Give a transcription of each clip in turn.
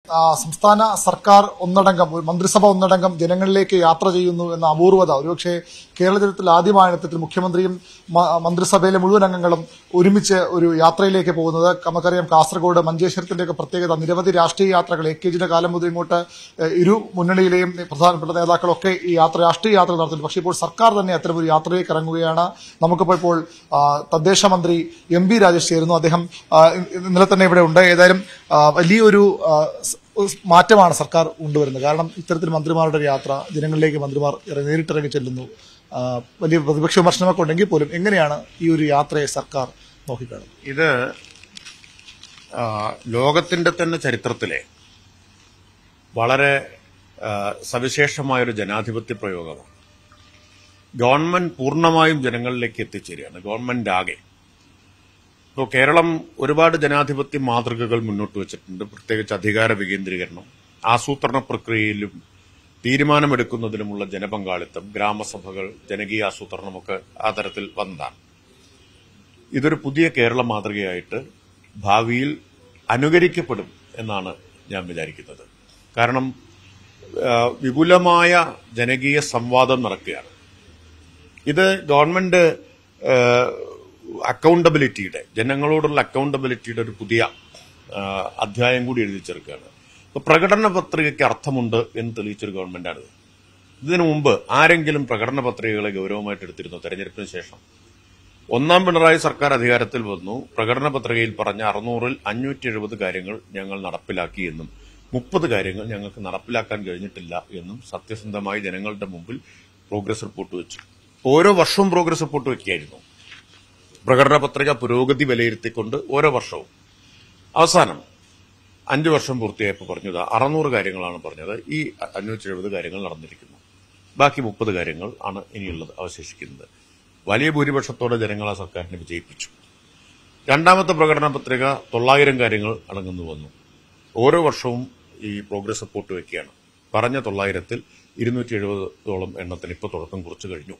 ആ, സംസ്ഥാന സർക്കാർ ഒന്നടങ്കം ഒരു മന്ത്രിസഭ ഒന്നടങ്കം ജനങ്ങളിലേക്ക് യാത്ര ചെയ്യുന്നു എന്ന അപൂർവത ഒരുപക്ഷെ കേരള ചരിത്രത്തിൽ ആദ്യമായ ഇത്തരത്തിൽ മുഖ്യമന്ത്രിയും മ- മന്ത്രിസഭയിലെ മുഴുവൻ അംഗങ്ങളും ഒരുമിച്ച് ഒരു യാത്രയിലേക്ക് പോകുന്നത് നമുക്കറിയാം കാസർഗോഡ് മഞ്ചേശ്വരത്തിന്റെ ഒക്കെ പ്രത്യേകത നിരവധി രാഷ്ട്രീയ യാത്രകൾ എ കെ ജിയുടെ കാലം മുതൽ ഇങ്ങോട്ട് ഏഹ്, ഇരു മുന്നണിയിലെയും പ്രധാനപ്പെട്ട നേതാക്കളൊക്കെ ഈ യാത്ര രാഷ്ട്രീയ യാത്ര നടത്തുന്നു പക്ഷേ ഇപ്പോൾ സർക്കാർ തന്നെ അത്തരമൊരു യാത്രയിലേക്ക് ഇറങ്ങുകയാണ് നമുക്കിപ്പോൾ ഇപ്പോൾ ആ, തദ്ദേശ മന്ത്രി എം ബി രാജേഷ് ചേരുന്നു അദ്ദേഹം ആ, ഇന്നലെ തന്നെ ഇവിടെ ഉണ്ട് ഏതായാലും ആ, വലിയൊരു ആ, സ്- സ് മാറ്റമാണ് സർക്കാർ കൊണ്ടുവരുന്നത് കാരണം ഇത്തരത്തിൽ മന്ത്രിമാരുടെ ഒരു യാത്ര ജനങ്ങളിലേക്ക് മന്ത്രിമാർ ഇറ- നേരിട്ടിറങ്ങി ചെല്ലുന്നു ആ, വലിയ പ്രതിപക്ഷ വിമർശനമൊക്കെ ഉണ്ടെങ്കിൽ പോലും എങ്ങനെയാണ് ഈ ഒരു യാത്രയെ സർക്കാർ നോക്കിക്കാണുന്നത് ഇത് ആ, ലോകത്തിന്റെ തന്നെ ചരിത്രത്തിലെ വളരെ ആ, സവിശേഷമായൊരു ജനാധിപത്യ പ്രയോഗമാണ് ഗവൺമെന്റ് പൂർണ്ണമായും ജനങ്ങളിലേക്ക് എത്തിച്ചേരുകയാണ് ഗവൺമെന്റ് ആകെ ഇപ്പോൾ കേരളം ഒരുപാട് ജനാധിപത്യ മാതൃകകൾ മുന്നോട്ട് വെച്ചിട്ടുണ്ട് പ്രത്യേകിച്ച് അധികാര വികേന്ദ്രീകരണം ആസൂത്രണ പ്രക്രിയയിലും തീരുമാനമെടുക്കുന്നതിലുമുള്ള ജനപങ്കാളിത്തം ഗ്രാമസഭകൾ ജനകീയ ആസൂത്രണമൊക്കെ ആ തരത്തിൽ വന്നതാണ് ഇതൊരു പുതിയ കേരള മാതൃകയായിട്ട് ഭാവിയിൽ അനുകരിക്കപ്പെടും എന്നാണ് ഞാൻ വിചാരിക്കുന്നത് കാരണം ആ, വിപുലമായ ജനകീയ സംവാദം നടക്കുകയാണ് ഇത് ഗവൺമെന്റ് അക്കൗണ്ടബിലിറ്റിയുടെ ജനങ്ങളോടുള്ള അക്കൗണ്ടബിലിറ്റിയുടെ ഒരു പുതിയ ആ, അധ്യായം കൂടി എഴുതി ചേർക്കുകയാണ് ഇപ്പൊ പ്രകടന പത്രികയ്ക്ക് അർത്ഥമുണ്ട് എന്ന് തെളിയിച്ചൊരു ഗവൺമെന്റാണിത് ഇതിനു മുമ്പ് ആരെങ്കിലും പ്രകടന പത്രികകളെ ഗൗരവമായിട്ട് എടുത്തിരുന്നു തെരഞ്ഞെടുപ്പിന് ശേഷം ഒന്നാം പിണറായി സർക്കാർ അധികാരത്തിൽ വന്നു പ്രകടന പത്രികയിൽ പറഞ്ഞ അറുന്നൂറിൽ അഞ്ഞൂറ്റി എഴുപത് കാര്യങ്ങൾ ഞങ്ങൾ നടപ്പിലാക്കി എന്നും മുപ്പത് കാര്യങ്ങൾ ഞങ്ങൾക്ക് നടപ്പിലാക്കാൻ കഴിഞ്ഞിട്ടില്ല എന്നും സത്യസന്ധമായി ജനങ്ങളുടെ മുമ്പിൽ പ്രോഗ്രസ് റിപ്പോർട്ട് വെച്ചു ഓരോ വർഷവും പ്രോഗ്രസ് റിപ്പോർട്ട് വെക്കുകയായിരുന്നു പ്രകടന പത്രിക പുരോഗതി വിലയിരുത്തിക്കൊണ്ട് ഓരോ വർഷവും അവസാനം അഞ്ചു വർഷം പൂർത്തിയായപ്പോൾ പറഞ്ഞത് അറുന്നൂറ് കാര്യങ്ങളാണ് പറഞ്ഞത് ഈ അഞ്ഞൂറ്റി എഴുപത് കാര്യങ്ങൾ നടന്നിരിക്കുന്നു ബാക്കി മുപ്പത് കാര്യങ്ങൾ ആണ് ഇനിയുള്ളത് അവശേഷിക്കുന്നത് വലിയ ഭൂരിപക്ഷത്തോടെ ജനങ്ങൾ ആ സർക്കാരിനെ വിജയിപ്പിച്ചു രണ്ടാമത്തെ പ്രകടന പത്രിക തൊള്ളായിരം കാര്യങ്ങൾ അടങ്ങുന്നു വന്നു ഓരോ വർഷവും ഈ പ്രോഗ്രസ് റിപ്പോർട്ട് വെക്കുകയാണ് പറഞ്ഞ തൊള്ളായിരത്തിൽ ഇരുന്നൂറ്റി എഴുപതോളം എണ്ണത്തിന് ഇപ്പോൾ തുടക്കം കുറിച്ചു കഴിഞ്ഞു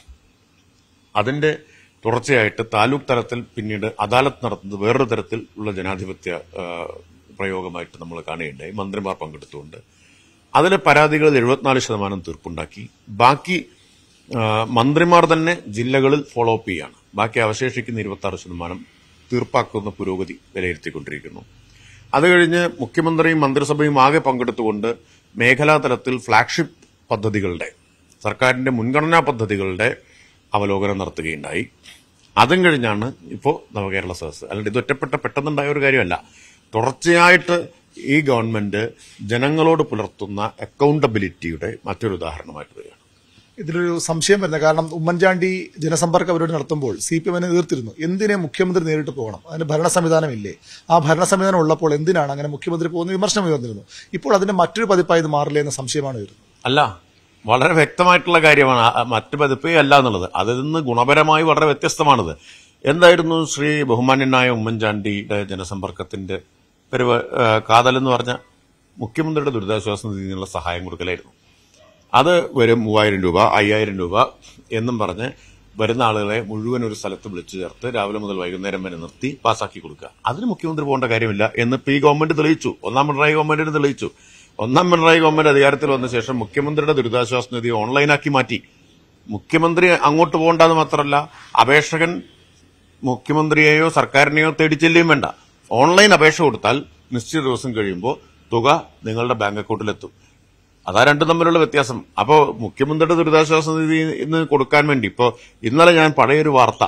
അതിന്റെ തുടർച്ചയായിട്ട് താലൂക്ക് തലത്തിൽ പിന്നീട് അദാലത്ത് നടത്തുന്നത് വേറൊരു തരത്തിൽ ഉള്ള ജനാധിപത്യ ആ, പ്രയോഗമായിട്ട് നമ്മൾ കാണുകയുണ്ടായി മന്ത്രിമാർ പങ്കെടുത്തുകൊണ്ട് അതിലെ പരാതികളിൽ എഴുപത്തിനാല് ശതമാനം തീർപ്പുണ്ടാക്കി ബാക്കി ആ, മന്ത്രിമാർ തന്നെ ജില്ലകളിൽ ഫോളോ അപ്പ് ചെയ്യാണ് ബാക്കി അവശേഷിക്കുന്ന ഇരുപത്തി ആറ് ശതമാനം തീർപ്പാക്കുന്ന പുരോഗതി വിലയിരുത്തിക്കൊണ്ടിരിക്കുന്നു അത് കഴിഞ്ഞ് മുഖ്യമന്ത്രിയും മന്ത്രിസഭയും ആകെ പങ്കെടുത്തുകൊണ്ട് മേഖലാ തലത്തിൽ ഫ്ളാഗ്ഷിപ്പ് പദ്ധതികളുടെ സർക്കാരിന്റെ മുൻഗണനാ പദ്ധതികളുടെ അവലോകനം നടത്തുകയുണ്ടായി അതും കഴിഞ്ഞാണ് ഇപ്പോൾ നവകേരള സദസ് അല്ലാണ്ട് ഇത് ഒറ്റപ്പെട്ട പെട്ടെന്നുണ്ടായ ഒരു കാര്യമല്ല തുടർച്ചയായിട്ട് ഈ ഗവൺമെന്റ് ജനങ്ങളോട് പുലർത്തുന്ന അക്കൗണ്ടബിലിറ്റിയുടെ മറ്റൊരു ഉദാഹരണമായിട്ട് വരികയാണ് ഇതിലൊരു സംശയം വരുന്നത് കാരണം ഉമ്മൻചാണ്ടി ജനസമ്പർക്ക പരിപാടി നടത്തുമ്പോൾ സി പി എമ്മിനെ എതിർത്തിരുന്നു എന്തിനെ മുഖ്യമന്ത്രി നേരിട്ട് പോകണം അതിന് ഭരണ സംവിധാനമില്ലേ ആ ഭരണ സംവിധാനം ഉള്ളപ്പോൾ എന്തിനാണ് അങ്ങനെ മുഖ്യമന്ത്രി പോകുന്ന വിമർശനം ഉയർന്നിരുന്നു ഇപ്പോൾ അതിന്റെ മറ്റൊരു പതിപ്പായി ഇത് മാറില്ലേ എന്ന സംശയമാണ് വരുന്നത് അല്ല വളരെ വ്യക്തമായിട്ടുള്ള കാര്യമാണ് ആ- മറ്റ് പതിപ്പേ അല്ല എന്നുള്ളത് അതിൽ നിന്ന് ഗുണപരമായി വളരെ വ്യത്യസ്തമാണിത് എന്തായിരുന്നു ശ്രീ ബഹുമാന്യനായ ഉമ്മൻചാണ്ടിയുടെ ജനസമ്പർക്കത്തിന്റെ പരിവ ആ, കാതലെന്ന് പറഞ്ഞ മുഖ്യമന്ത്രിയുടെ ദുരിതാശ്വാസ നിധിയിൽ നിന്നുള്ള സഹായം കൊടുക്കലായിരുന്നു അത് വരും മൂവായിരം രൂപ അയ്യായിരം രൂപ എന്നും പറഞ്ഞ് വരുന്ന ആളുകളെ മുഴുവൻ ഒരു സ്ഥലത്ത് വിളിച്ചു ചേർത്ത് രാവിലെ മുതൽ വൈകുന്നേരം വരെ നിർത്തി പാസ്സാക്കി കൊടുക്കുക അതിന് മുഖ്യമന്ത്രി പോകേണ്ട കാര്യമില്ല എന്ന് ഇപ്പൊ ഈ ഗവൺമെന്റ് തെളിയിച്ചു ഒന്നാം പിണറായി ഗവൺമെന്റിന് തെളിയിച്ചു ഒന്നാം പിണറായി ഗവൺമെന്റ് അധികാരത്തിൽ വന്ന ശേഷം മുഖ്യമന്ത്രിയുടെ ദുരിതാശ്വാസ നിധി ഓൺലൈനാക്കി മാറ്റി മുഖ്യമന്ത്രി അങ്ങോട്ട് പോകണ്ടെന്ന് മാത്രമല്ല അപേക്ഷകൻ മുഖ്യമന്ത്രിയെയോ സർക്കാരിനെയോ തേടി ചെല്ലുകയും വേണ്ട ഓൺലൈൻ അപേക്ഷ കൊടുത്താൽ നിശ്ചിത ദിവസം കഴിയുമ്പോൾ തുക നിങ്ങളുടെ ബാങ്ക് അക്കൗണ്ടിലെത്തും അതാ രണ്ടും തമ്മിലുള്ള വ്യത്യാസം അപ്പോ മുഖ്യമന്ത്രിയുടെ ദുരിതാശ്വാസ നിധി ഇന്ന് കൊടുക്കാൻ വേണ്ടി ഇപ്പോ ഇന്നലെ ഞാൻ പഴയൊരു വാർത്ത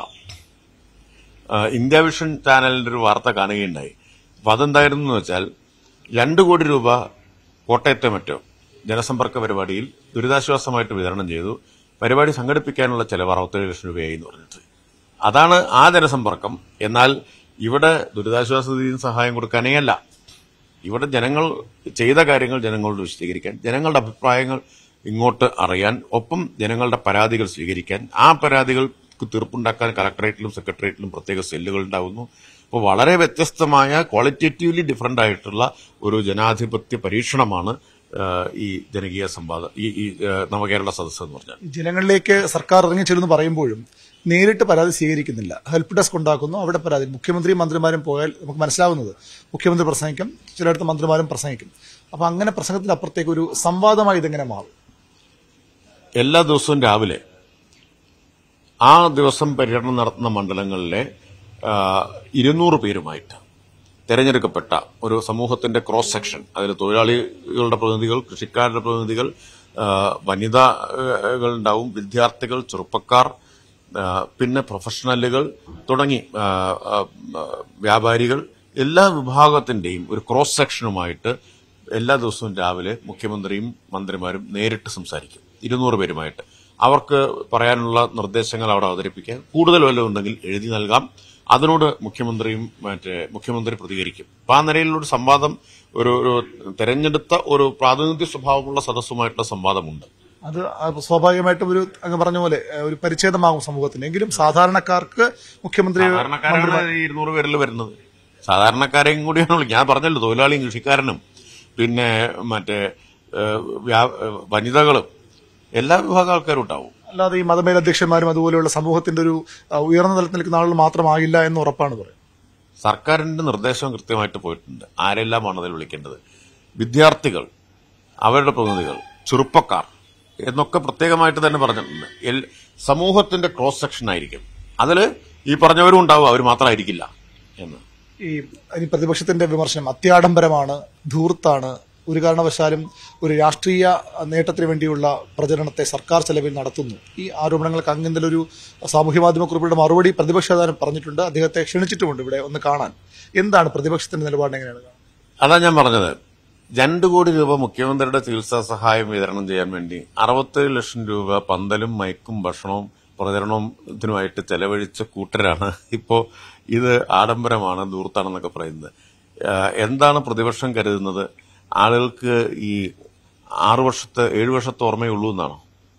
ആ, ഇന്ത്യ വിഷൻ ചാനലിന്റെ ഒരു വാർത്ത കാണുകയുണ്ടായി അപ്പൊ അതെന്തായിരുന്നു എന്ന് വെച്ചാൽ രണ്ടു കോടി രൂപ കോട്ടയത്തെ മറ്റോ ജനസമ്പർക്ക പരിപാടിയിൽ ദുരിതാശ്വാസമായിട്ട് വിതരണം ചെയ്തു പരിപാടി സംഘടിപ്പിക്കാനുള്ള ചെലവ് അറുപത്തേഴ് ലക്ഷം രൂപയായി എന്ന് പറഞ്ഞിട്ട് അതാണ് ആ ജനസമ്പർക്കം എന്നാൽ ഇവിടെ ദുരിതാശ്വാസ നിധിയിൽ സഹായം കൊടുക്കാനേ അല്ല ഇവിടെ ജനങ്ങൾ ചെയ്ത കാര്യങ്ങൾ ജനങ്ങളോട് വിശദീകരിക്കാൻ ജനങ്ങളുടെ അഭിപ്രായങ്ങൾ ഇങ്ങോട്ട് അറിയാൻ ഒപ്പം ജനങ്ങളുടെ പരാതികൾ സ്വീകരിക്കാൻ ആ പരാതികൾക്ക് തീർപ്പുണ്ടാക്കാൻ കളക്ടറേറ്റിലും സെക്രട്ടേറിയറ്റിലും പ്രത്യേക സെല്ലുകൾ ഉണ്ടാകുന്നു അപ്പോൾ വളരെ വ്യത്യസ്തമായ ക്വാളിറ്റേറ്റീവ്ലി ഡിഫറന്റ് ആയിട്ടുള്ള ഒരു ജനാധിപത്യ പരീക്ഷണമാണ് ആ, ഈ ജനകീയ സംവാദം ഈ ഈ ആ, നവകേരള സദസ്സ് എന്ന് പറഞ്ഞാൽ ജനങ്ങളിലേക്ക് സർക്കാർ ഇറങ്ങിച്ചെല്ലുന്നു പറയുമ്പോഴും നേരിട്ട് പരാതി സ്വീകരിക്കുന്നില്ല ഹെൽപ്പ് ഡെസ്ക് ഉണ്ടാക്കുന്നു അവിടെ പരാതി മുഖ്യമന്ത്രിയും മന്ത്രിമാരും പോയാൽ നമുക്ക് മനസ്സിലാവുന്നത് മുഖ്യമന്ത്രി പ്രസംഗിക്കും ചിലയിടത്ത് മന്ത്രിമാരും പ്രസംഗിക്കും അപ്പൊ അങ്ങനെ പ്രസംഗത്തിന്റെ അപ്പുറത്തേക്ക് ഒരു സംവാദമായി ഇതെങ്ങനെ മാറും എല്ലാ ദിവസവും രാവിലെ ആ ദിവസം പര്യടനം നടത്തുന്ന മണ്ഡലങ്ങളിലെ ആ, ഇരുന്നൂറ് പേരുമായിട്ട് തെരഞ്ഞെടുക്കപ്പെട്ട ഒരു സമൂഹത്തിന്റെ ക്രോസ് സെക്ഷൻ അതിൽ തൊഴിലാളികളുടെ പ്രതിനിധികൾ കൃഷിക്കാരുടെ പ്രതിനിധികൾ ആ, വനിതകൾ ഉണ്ടാവും വിദ്യാർത്ഥികൾ ചെറുപ്പക്കാർ ആ, പിന്നെ പ്രൊഫഷണലുകൾ തുടങ്ങി ആ, ആ, ആ, വ്യാപാരികൾ എല്ലാ വിഭാഗത്തിന്റെയും ഒരു ക്രോസ് സെക്ഷനുമായിട്ട് എല്ലാ ദിവസവും രാവിലെ മുഖ്യമന്ത്രിയും മന്ത്രിമാരും നേരിട്ട് സംസാരിക്കും ഇരുന്നൂറ് പേരുമായിട്ട് അവർക്ക് പറയാനുള്ള നിർദ്ദേശങ്ങൾ അവിടെ അവതരിപ്പിക്കാൻ കൂടുതൽ വല്ലതും ഉണ്ടെങ്കിൽ എഴുതി നൽകാം അതിനോട് മുഖ്യമന്ത്രിയും മറ്റേ മുഖ്യമന്ത്രി പ്രതികരിക്കും അപ്പൊ ആ നിലയിലുള്ള സംവാദം ഒരു ഒരു തെരഞ്ഞെടുത്ത ഒരു പ്രാതിനിധ്യ സ്വഭാവമുള്ള സദസ്സുമായിട്ടുള്ള സംവാദമുണ്ട് അത് സ്വാഭാവികമായിട്ടും ഒരു അങ്ങ് പറഞ്ഞ പോലെ ഏഹ്, ഒരു പരിച്ഛേദമാകും സമൂഹത്തിന് എങ്കിലും സാധാരണക്കാർക്ക് മുഖ്യമന്ത്രി സാധാരണക്കാരാണ് ഈ ഇരുന്നൂറ് പേരിൽ വരുന്നത് സാധാരണക്കാരെയും കൂടിയാണ് വിളിക്കുന്നത്. ഞാൻ പറഞ്ഞല്ലോ തൊഴിലാളിയും കൃഷിക്കാരനും പിന്നെ മറ്റേ ഏഹ്, വ്യാ- ഏഹ്, വനിതകളും എല്ലാ വിഭാഗം ആൾക്കാരും ഉണ്ടാവും അല്ലാതെ ഈ മതമേലധ്യക്ഷന്മാരും അതുപോലെയുള്ള സമൂഹത്തിന്റെ ഒരു ആ, ഉയർന്ന തലത്തിൽ നിൽക്കുന്ന ആളുകൾ മാത്രമാകില്ല എന്ന് ഉറപ്പാണ് പറയുന്നത് സർക്കാരിന്റെ നിർദ്ദേശം കൃത്യമായിട്ട് പോയിട്ടുണ്ട് ആരെല്ലാമാണ് അതിൽ വിളിക്കേണ്ടത് വിദ്യാർത്ഥികൾ അവരുടെ പ്രതിനിധികൾ ചെറുപ്പക്കാർ എന്നൊക്കെ പ്രത്യേകമായിട്ട് തന്നെ പറഞ്ഞിട്ടുണ്ട് എൽ- സമൂഹത്തിന്റെ ക്രോസ് സെക്ഷൻ ആയിരിക്കും അതിൽ ഈ പറഞ്ഞവരും ഉണ്ടാവും അവർ മാത്രമായിരിക്കില്ല എന്ന് ഈ ഇനി പ്രതിപക്ഷത്തിന്റെ വിമർശനം അത്യാഡംബരമാണ് ധൂർത്താണ് ഒരു കാരണവശാലും ഒരു രാഷ്ട്രീയ നേട്ടത്തിന് വേണ്ടിയുള്ള പ്രചരണത്തെ സർക്കാർ ചെലവിൽ നടത്തുന്നു ഈ ആരോപണങ്ങൾക്ക് അങ്ങനെ ഒരു സാമൂഹ്യ മാധ്യമ കുറിപ്പിയുടെ മറുപടി പ്രതിപക്ഷ നേതാവ് പറഞ്ഞിട്ടുണ്ട് അദ്ദേഹത്തെ ക്ഷണിച്ചിട്ടുമുണ്ട് ഇവിടെ ഒന്ന് കാണാൻ എന്താണ് പ്രതിപക്ഷത്തിന്റെ നിലപാട് എങ്ങനെയാണ് കാണുന്നത്? അതാ ഞാൻ പറഞ്ഞത് രണ്ടു കോടി രൂപ മുഖ്യമന്ത്രിയുടെ ചികിത്സാ സഹായം വിതരണം ചെയ്യാൻ വേണ്ടി അറുപത്തേഴ് ലക്ഷം രൂപ പന്തലും മയക്കും ഭക്ഷണവും പ്രചരണവും ഇതിനുമായിട്ട് ചെലവഴിച്ച കൂട്ടരാണ് ഇപ്പോ ഇത് ആഡംബരമാണ് ദൂർത്താണെന്നൊക്കെ പറയുന്നത് ആഹ് എന്താണ് പ്രതിപക്ഷം കരുതുന്നത് ആളുകൾക്ക് ഈ ആറു വർഷത്തെ ഏഴു വർഷത്തെ ഓർമ്മയേ ഉള്ളൂ എന്നാണോ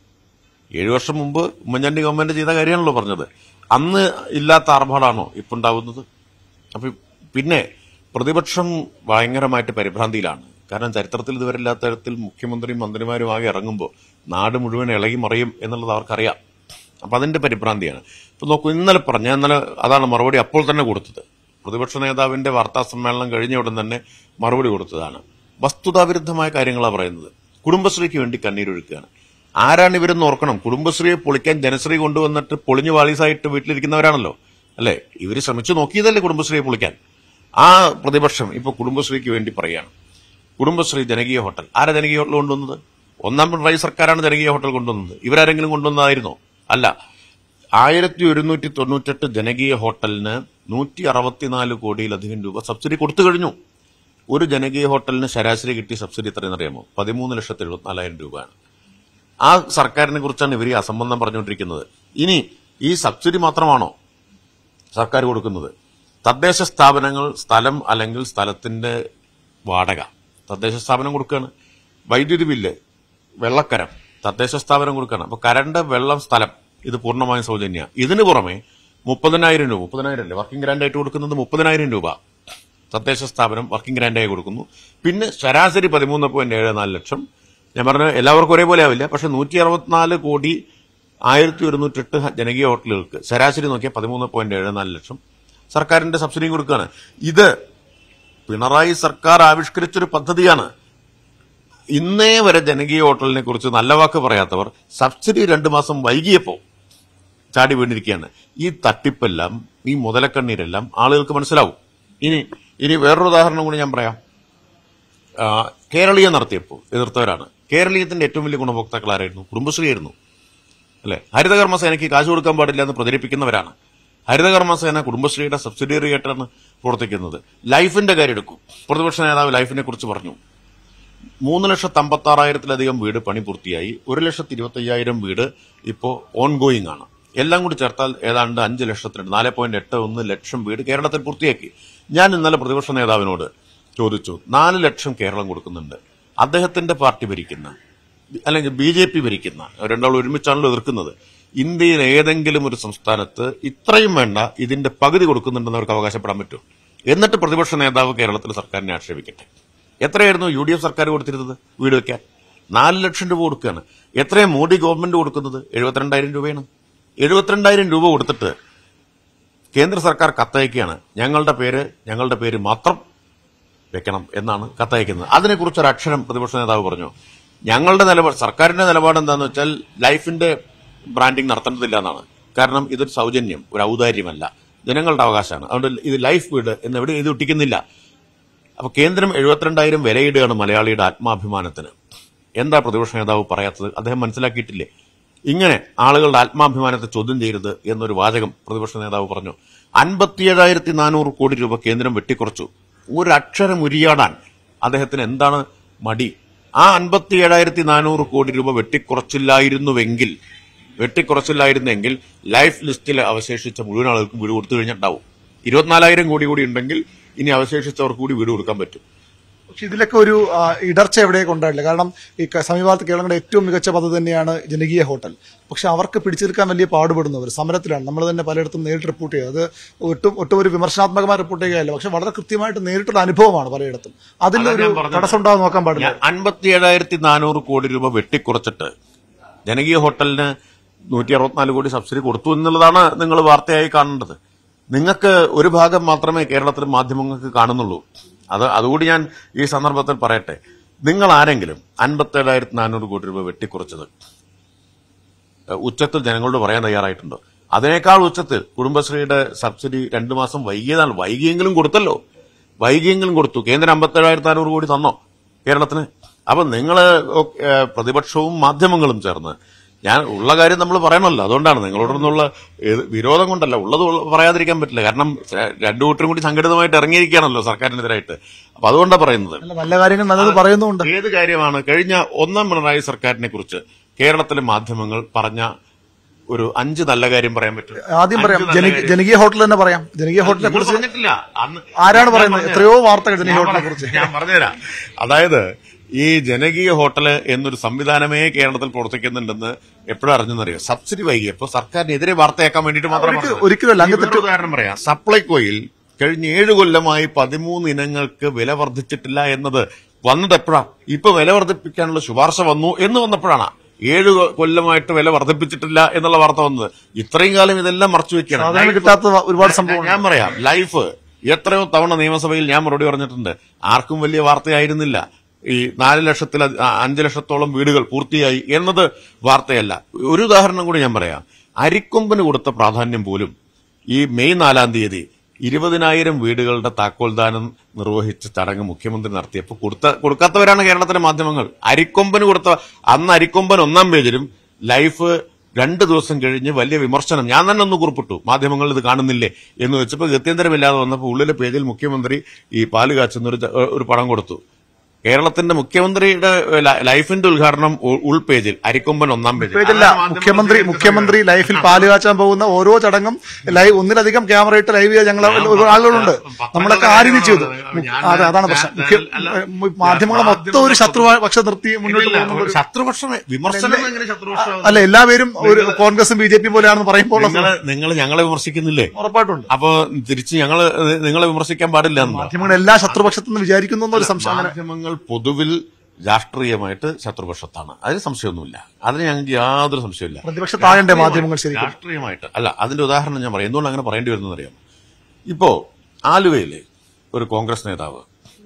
ഏഴു വർഷം മുമ്പ് ഉമ്മൻചാണ്ടി ഗവൺമെന്റ് ചെയ്ത കാര്യമാണല്ലോ പറഞ്ഞത് അന്ന് ഇല്ലാത്ത ആർഭാടാണോ ഇപ്പൊ ഉണ്ടാവുന്നത് അപ്പൊ പിന്നെ പ്രതിപക്ഷം ഭയങ്കരമായിട്ട് പരിഭ്രാന്തിയിലാണ് കാരണം ചരിത്രത്തിൽ ഇതുവരെ ഇല്ലാത്ത തരത്തിൽ മുഖ്യമന്ത്രിയും മന്ത്രിമാരും ആകെ ഇറങ്ങുമ്പോൾ നാട് മുഴുവൻ ഇളകി മറിയും എന്നുള്ളത് അവർക്കറിയാം അപ്പൊ അതിന്റെ പരിഭ്രാന്തിയാണ് ഇപ്പൊ നോക്കൂ ഇന്നലെ പറഞ്ഞ ഞാൻ ഇന്നലെ അതാണ് മറുപടി അപ്പോൾ തന്നെ കൊടുത്തത് പ്രതിപക്ഷ നേതാവിന്റെ വാർത്താ സമ്മേളനം കഴിഞ്ഞ ഉടൻ തന്നെ മറുപടി കൊടുത്തതാണ് വസ്തുതാവിരുദ്ധമായ കാര്യങ്ങളാണ് പറയുന്നത് കുടുംബശ്രീക്ക് വേണ്ടി കണ്ണീരൊഴുക്കുകയാണ് ആരാണ് ഇവരെന്ന് ഓർക്കണം കുടുംബശ്രീയെ പൊളിക്കാൻ ജനശ്രീ കൊണ്ടുവന്നിട്ട് പൊളിഞ്ഞു വാലീസായിട്ട് വീട്ടിലിരിക്കുന്നവരാണല്ലോ അല്ലെ ഇവര് ശ്രമിച്ചു നോക്കിയതല്ലേ കുടുംബശ്രീയെ പൊളിക്കാൻ ആ പ്രതിപക്ഷം ഇപ്പൊ കുടുംബശ്രീക്ക് വേണ്ടി പറയാണ് കുടുംബശ്രീ ജനകീയ ഹോട്ടൽ ആരാ ജനകീയ ഹോട്ടൽ കൊണ്ടുവന്നത് ഒന്നാം പിണറായി സർക്കാരാണ് ജനകീയ ഹോട്ടൽ കൊണ്ടുവന്നത് ഇവരാരെങ്കിലും കൊണ്ടുവന്നതായിരുന്നോ അല്ല ആയിരത്തി ഒരുന്നൂറ്റി തൊണ്ണൂറ്റെട്ട് ജനകീയ ഹോട്ടലിന് നൂറ്റി അറുപത്തിനാല് കോടിയിലധികം രൂപ സബ്സിഡി കൊടുത്തു കഴിഞ്ഞു ഒരു ജനകീയ ഹോട്ടലിന് ശരാശരി കിട്ടിയ സബ്സിഡി എത്രയെന്ന് അറിയാമോ പതിമൂന്ന് ലക്ഷത്തി എഴുപത്തിനാലായിരം രൂപയാണ് ആ സർക്കാരിനെ കുറിച്ചാണ് ഇവർ ഈ അസംബന്ധം പറഞ്ഞുകൊണ്ടിരിക്കുന്നത് ഇനി ഈ സബ്സിഡി മാത്രമാണോ സർക്കാർ കൊടുക്കുന്നത് തദ്ദേശ സ്ഥാപനങ്ങൾ സ്ഥലം അല്ലെങ്കിൽ സ്ഥലത്തിന്റെ വാടക തദ്ദേശ സ്ഥാപനം കൊടുക്കുകയാണ് വൈദ്യുതി ബില്ല് വെള്ളക്കരം തദ്ദേശ സ്ഥാപനം കൊടുക്കുകയാണ് അപ്പൊ കരണ്ട് വെള്ളം സ്ഥലം ഇത് പൂർണ്ണമായും സൗജന്യ ഇതിന് പുറമെ മുപ്പതിനായിരം രൂപ മുപ്പതിനായിരം അല്ലേ വർക്കിംഗ് ഗ്രാൻഡ് ആയിട്ട് കൊടുക്കുന്നത് മുപ്പതിനായിരം രൂപ തദ്ദേശ സ്ഥാപനം വർക്കിംഗ് ഗ്രാൻഡായി കൊടുക്കുന്നു പിന്നെ ശരാശരി പതിമൂന്ന് പോയിന്റ് ഏഴ് നാല് ലക്ഷം ഞാൻ പറഞ്ഞ എല്ലാവർക്കും ഒരേപോലെ ആവില്ല പക്ഷെ നൂറ്റി അറുപത്തിനാല് കോടി ആയിരത്തി ഒരുന്നൂറ്റെട്ട് ജനകീയ ഹോട്ടലുകൾക്ക് ശരാശരി നോക്കിയാൽ പതിമൂന്ന് പോയിന്റ് ഏഴ് നാല് ലക്ഷം സർക്കാരിന്റെ സബ്സിഡിയും കൊടുക്കുകയാണ് ഇത് പിണറായി സർക്കാർ ആവിഷ്കരിച്ചൊരു പദ്ധതിയാണ് ഇന്നേ വരെ ജനകീയ ഹോട്ടലിനെ കുറിച്ച് നല്ല വാക്ക് പറയാത്തവർ സബ്സിഡി രണ്ടു മാസം വൈകിയപ്പോ ചാടി വീണിരിക്കുകയാണ് ഈ തട്ടിപ്പെല്ലാം ഈ മുതലക്കണ്ണീരെല്ലാം ആളുകൾക്ക് മനസ്സിലാവും ഇനി ഇനി വേറൊരു ഉദാഹരണം കൂടി ഞാൻ പറയാം ആ, കേരളീയ നടത്തിയപ്പോൾ എതിർത്തവരാണ് കേരളീയത്തിന്റെ ഏറ്റവും വലിയ ഗുണഭോക്താക്കൾ ആരായിരുന്നു കുടുംബശ്രീ ആയിരുന്നു അല്ലെ ഹരിതകർമ്മസേനയ്ക്ക് കാശ് കൊടുക്കാൻ പാടില്ല എന്ന് പ്രചരിപ്പിക്കുന്നവരാണ് ഹരിതകർമ്മസേന കുടുംബശ്രീയുടെ സബ്സിഡിയറി ആയിട്ടാണ് പ്രവർത്തിക്കുന്നത് ലൈഫിന്റെ കാര്യം എടുക്കും പ്രതിപക്ഷ നേതാവ് ലൈഫിനെ കുറിച്ച് പറഞ്ഞു മൂന്ന് ലക്ഷത്തി അമ്പത്തി ആറായിരത്തിലധികം വീട് പണി പൂർത്തിയായി ഒരു ലക്ഷത്തി ഇരുപത്തി അയ്യായിരം വീട് ഇപ്പോ ഓൺഗോയിങ് ആണ് എല്ലാം കൂടി ചേർത്താൽ ഏതാണ്ട് അഞ്ച് ലക്ഷത്തിന് നാല് പോയിന്റ് എട്ട് ഒന്ന് ലക്ഷം വീട് കേരളത്തിൽ പൂർത്തിയാക്കി ഞാൻ ഇന്നലെ പ്രതിപക്ഷ നേതാവിനോട് ചോദിച്ചു നാല് ലക്ഷം കേരളം കൊടുക്കുന്നുണ്ട് അദ്ദേഹത്തിന്റെ പാർട്ടി ഭരിക്കുന്ന അല്ലെങ്കിൽ ബി ജെ പി ഭരിക്കുന്ന രണ്ടാൾ ഒരുമിച്ചാണല്ലോ എതിർക്കുന്നത് ഇന്ത്യയിൽ ഏതെങ്കിലും ഒരു സംസ്ഥാനത്ത് ഇത്രയും വേണ്ട ഇതിന്റെ പകുതി കൊടുക്കുന്നുണ്ടെന്ന് അവർക്ക് അവകാശപ്പെടാൻ പറ്റും എന്നിട്ട് പ്രതിപക്ഷ നേതാവ് കേരളത്തിൽ സർക്കാരിനെ ആക്ഷേപിക്കട്ടെ എത്രയായിരുന്നു യു ഡി എഫ് സർക്കാർ കൊടുത്തിരുന്നത് വീട് വെക്കാൻ നാല് ലക്ഷം രൂപ കൊടുക്കുകയാണ് എത്രയാണ് മോദി ഗവൺമെന്റ് കൊടുക്കുന്നത് എഴുപത്തിരണ്ടായിരം രൂപയാണ് എഴുപത്തിരണ്ടായിരം രൂപ കൊടുത്തിട്ട് കേന്ദ്ര സർക്കാർ കത്തയക്കുകയാണ് ഞങ്ങളുടെ പേര് ഞങ്ങളുടെ പേര് മാത്രം വെക്കണം എന്നാണ് കത്തയക്കുന്നത് അതിനെക്കുറിച്ച് ഒരു അക്ഷരം പ്രതിപക്ഷ നേതാവ് പറഞ്ഞു ഞങ്ങളുടെ നിലപാട് സർക്കാരിന്റെ നിലപാട് എന്താണെന്ന് വെച്ചാൽ ലൈഫിന്റെ ബ്രാൻഡിംഗ് നടത്തേണ്ടതില്ല എന്നാണ് കാരണം ഇതൊരു സൗജന്യം ഒരു ഔദാര്യമല്ല ജനങ്ങളുടെ അവകാശമാണ് അതുകൊണ്ട് ഇത് ലൈഫ് വീട് എന്ന് എവിടെ ഇത് ഒട്ടിക്കുന്നില്ല അപ്പൊ കേന്ദ്രം എഴുപത്തിരണ്ടായിരം വിലയിടുകയാണ് മലയാളിയുടെ ആത്മാഭിമാനത്തിന് എന്താ പ്രതിപക്ഷ നേതാവ് പറയാത്തത് അദ്ദേഹം മനസ്സിലാക്കിയിട്ടില്ലേ ഇങ്ങനെ ആളുകളുടെ ആത്മാഭിമാനത്തെ ചോദ്യം ചെയ്യരുത് എന്നൊരു വാചകം പ്രതിപക്ഷ നേതാവ് പറഞ്ഞു അൻപത്തിയേഴായിരത്തി നാനൂറ് കോടി രൂപ കേന്ദ്രം വെട്ടിക്കുറച്ചു ഒരക്ഷരം ഉരിയാടാൻ അദ്ദേഹത്തിന് എന്താണ് മടി ആ അൻപത്തിയേഴായിരത്തി നാനൂറ് കോടി രൂപ വെട്ടിക്കുറച്ചില്ലായിരുന്നുവെങ്കിൽ വെട്ടിക്കുറച്ചില്ലായിരുന്നെങ്കിൽ ലൈഫ് ലിസ്റ്റിൽ അവശേഷിച്ച മുഴുവൻ ആളുകൾക്കും വീട് കൊടുത്തു കഴിഞ്ഞിട്ടുണ്ടാവും ഇരുപത്തിനാലായിരം കോടി കൂടി ഉണ്ടെങ്കിൽ ഇനി അവശേഷിച്ചവർക്ക് കൂടി വീട് കൊടുക്കാൻ പറ്റും പക്ഷെ ഇതിലൊക്കെ ഒരു ആ, ഇടർച്ച എവിടെയൊക്കെ ഉണ്ടായിട്ടില്ല കാരണം ഈ ക- സമീപകാലത്ത് കേരളങ്ങളുടെ ഏറ്റവും മികച്ച പദ്ധതി തന്നെയാണ് ജനകീയ ഹോട്ടൽ പക്ഷെ അവർക്ക് പിടിച്ചെടുക്കാൻ വലിയ പാടുപെടുന്നവർ സമരത്തിലാണ് നമ്മൾ തന്നെ പലയിടത്തും നേരിട്ട് റിപ്പോർട്ട് ചെയ്യുക അത് ഒട്ടും ഒട്ടും ഒരു വിമർശനാത്മകമായ റിപ്പോർട്ട് ചെയ്യുകയല്ല പക്ഷെ വളരെ കൃത്യമായിട്ട് നേരിട്ടുള്ള അനുഭവമാണ് പലയിടത്തും അതിലൊരു ഞാൻ പറഞ്ഞത്. തടസ്സം ഉണ്ടാകാൻ നോക്കാൻ പാടില്ല അൻപത്തി ഏഴായിരത്തി നാനൂറ് കോടി രൂപ വെട്ടിക്കുറച്ചിട്ട് ജനകീയ ഹോട്ടലിന് നൂറ്റി അറുപത്തിനാല് കോടി സബ്സിഡി കൊടുത്തു എന്നുള്ളതാണ് നിങ്ങൾ വാർത്തയായി കാണേണ്ടത് നിങ്ങൾക്ക് ഒരു ഭാഗം മാത്രമേ കേരളത്തിലെ മാധ്യമങ്ങൾക്ക് കാണുന്നുള്ളൂ അത് അതുകൂടി ഞാൻ ഈ സന്ദർഭത്തിൽ പറയട്ടെ നിങ്ങൾ ആരെങ്കിലും അൻപത്തി ഏഴായിരത്തി നാനൂറ് കോടി രൂപ വെട്ടിക്കുറച്ചത് ഏഹ് ഉച്ചത്തിൽ ജനങ്ങളോട് പറയാൻ തയ്യാറായിട്ടുണ്ടോ അതിനേക്കാൾ ഉച്ചത്തിൽ കുടുംബശ്രീയുടെ സബ്സിഡി രണ്ടു മാസം വൈകിയതാണ് വൈകിയെങ്കിലും കൊടുത്തല്ലോ വൈകിയെങ്കിലും കൊടുത്തു കേന്ദ്രം അമ്പത്തേഴായിരത്തി നാനൂറ് കോടി തന്നോ കേരളത്തിന് അപ്പൊ നിങ്ങള് ഒക്കെ, ഏഹ്, പ്രതിപക്ഷവും മാധ്യമങ്ങളും ചേർന്ന് ഞാൻ ഉള്ള കാര്യം നമ്മൾ പറയണമല്ലോ അതുകൊണ്ടാണ് നിങ്ങളോടൊന്നുള്ള ഏത് വിരോധം കൊണ്ടല്ല ഉള്ളത് ഉള്ള- പറയാതിരിക്കാൻ പറ്റില്ല കാരണം ഏഹ്, രണ്ടു കൂട്ടരും കൂടി സംഘടിതമായിട്ട് ഇറങ്ങിയിരിക്കുകയാണല്ലോ സർക്കാരിനെതിരായിട്ട് അപ്പൊ അതുകൊണ്ടാണ് പറയുന്നത് നല്ല നല്ല കാര്യങ്ങൾ നല്ലത് പറയുന്നുമുണ്ട് ഏത് കാര്യമാണ് കഴിഞ്ഞ ഒന്നാം പിണറായി സർക്കാരിനെ കുറിച്ച് കേരളത്തിലെ മാധ്യമങ്ങൾ പറഞ്ഞ ഒരു അഞ്ച് നല്ല കാര്യം പറയാൻ പറ്റും ആദ്യം പറയാം അഞ്ച് നല്ല ജന- കാര്യം. ജനകീയ ഹോട്ടൽ തന്നെ പറയാം ജനകീയ ഹോട്ടലിനെ നിങ്ങൾ കുറിച്ച് പറഞ്ഞിട്ടില്ല അന്ന് ആരാണ് ഞാൻ പറയുന്നത്? പറഞ്ഞുതരാം. എത്രയോ വാർത്തകൾ ജനകീയ ഞാൻ ഹോട്ടലിനെ പറ- കുറിച്ച്. ഞാൻ പറഞ്ഞുതരാം അതായത് ഈ ജനകീയ ഹോട്ടല് എന്നൊരു സംവിധാനമേ കേരളത്തിൽ പ്രവർത്തിക്കുന്നുണ്ടെന്ന് എപ്പോഴും അറിഞ്ഞെന്നറിയോ സബ്സിഡി വൈകിയപ്പോ സർക്കാരിനെതിരെ വാർത്തയാക്കാൻ വേണ്ടിയിട്ട് മാത്രം ഒരിക്കലും- പറഞ്ഞത്. ഒരിക്കലുമല്ല. അങ്ങ് ഈ വേറൊരു ഉദാഹരണം പറയാം സപ്ലൈകോയിൽ കഴിഞ്ഞ ഏഴ് കൊല്ലമായി പതിമൂന്ന് ഇനങ്ങൾക്ക് വില വർദ്ധിച്ചിട്ടില്ല എന്നത് വന്നത് എപ്പോഴാ ഇപ്പൊ വില വർദ്ധിപ്പിക്കാനുള്ള ശുപാർശ വന്നു എന്ന് വന്നപ്പോഴാണ് ഏഴ് കൊ- കൊല്ലമായിട്ട് വില വർദ്ധിപ്പിച്ചിട്ടില്ല എന്നുള്ള വാർത്ത വന്നത് ഇത്രയും കാലം ഇതെല്ലാം മറച്ചു വെക്കണം സാധാരണ കിട്ടാത്ത ഒരുപാട് സംഭവങ്ങൾ ഞാൻ പറയാം ലൈഫ് എത്രയോ തവണ നിയമസഭയിൽ ഞാൻ മറുപടി പറഞ്ഞിട്ടുണ്ട് ആർക്കും വലിയ വാർത്തയായിരുന്നില്ല ഈ നാല് ലക്ഷത്തിൽ അധി- ആ, അഞ്ച് ലക്ഷത്തോളം വീടുകൾ പൂർത്തിയായി എന്നത് വാർത്തയല്ല ഒരു ഉദാഹരണം കൂടി ഞാൻ പറയാം അരിക്കൊമ്പന് കൊടുത്ത പ്രാധാന്യം പോലും ഈ മെയ് നാലാം തീയതി ഇരുപതിനായിരം വീടുകളുടെ താക്കോൽദാനം നിർവഹിച്ച ചടങ്ങ് മുഖ്യമന്ത്രി നടത്തിയപ്പോൾ കൊടുത്ത കൊടുക്കാത്തവരാണ് കേരളത്തിലെ മാധ്യമങ്ങൾ അരിക്കൊമ്പന് കൊടുത്ത അന്ന് അരിക്കൊമ്പൻ ഒന്നാം പേജിലും ലൈഫ് രണ്ട് ദിവസം കഴിഞ്ഞ് വലിയ വിമർശനം ഞാൻ തന്നെ ഒന്ന് കുറിപ്പിട്ടു മാധ്യമങ്ങൾ ഇത് കാണുന്നില്ലേ എന്ന് വെച്ചപ്പോൾ ഗത്യന്തരമില്ലാതെ വന്നപ്പോൾ ഉള്ളിലെ പേജിൽ മുഖ്യമന്ത്രി ഈ പാല് കാച്ചുന്ന ഒരു ച- ഒരു പടം കൊടുത്തു കേരളത്തിന്റെ മുഖ്യമന്ത്രിയുടെ ലൈ- ലൈഫിന്റെ ഉദ്ഘാടനം ഉ- ഉൾപേജിൽ അരിക്കൊമ്പൻ ഒന്നാം പേജിൽ പേജല്ല അതാണ് മാധ്യമങ്ങൾ മുഖ്യമന്ത്രി ചെയ്യുന്ന മുഖ്യമന്ത്രി സമയം. ലൈഫിൽ പാല് കാച്ചാൻ പോകുന്ന ഓരോ ചടങ്ങും ലൈവ് ഒന്നിലധികം ക്യാമറ ഇട്ട് ലൈവ് ചെയ്യാൻ ഞങ്ങൾ ഒരു ആളുകളുണ്ട് നമ്മളൊക്കെ ആരും ചെയ്തു ഞാൻ- അതെ അതാണ് പ്രശ്നം ഞാൻ- മുഖ്യ അല്ല, മാധ്യമങ്ങളെ മൊത്തം ഒരു ശത്രു പക്ഷെ നിർത്തി മുന്നോട്ട് ഇല്ല, പോകുന്ന ഒരു- ശത്രുപക്ഷമേ വിമർശനം എങ്ങനെ ശത്രുപക്ഷം അല്ല എല്ലാവരും ഒരു കോൺഗ്രസും ബി ജെ പി പോലെയാണെന്ന് പറയുമ്പോൾ ഉള്ള നിങ്ങൾ നിങ്ങൾ ഞങ്ങളെ വിമർശിക്കുന്നില്ലേ ഉറപ്പായിട്ടുണ്ട് അപ്പൊ തിരിച്ച് ഞങ്ങള് നിങ്ങളെ വിമർശിക്കാൻ പാടില്ല എന്നാ മാധ്യമങ്ങൾ എല്ലാ ശത്രുപക്ഷത്തെന്ന് വിചാരിക്കുന്നു എന്നൊരു സംശയം അങ്ങനെ മാധ്യമങ്ങൾ പൊതുവിൽ രാഷ്ട്രീയമായിട്ട് ശത്രുപക്ഷത്താണ് അതിന് സംശയമൊന്നുമില്ല അതിന് ഞങ്ങൾക്ക് യാതൊരു സംശയമില്ല പ്രതിപക്ഷ താഴെന്റെ മാധ്യമങ്ങൾ ശരിക്കും രാഷ്ട്രീയമായിട്ട് അല്ല അതിന്റെ ഉദാഹരണം ഞാൻ പറയാം എന്തുകൊണ്ട് അങ്ങനെ പറയേണ്ടി വരുന്നത് അറിയാം ഇപ്പോ ആലുവയിലെ ഒരു കോൺഗ്രസ് നേതാവ്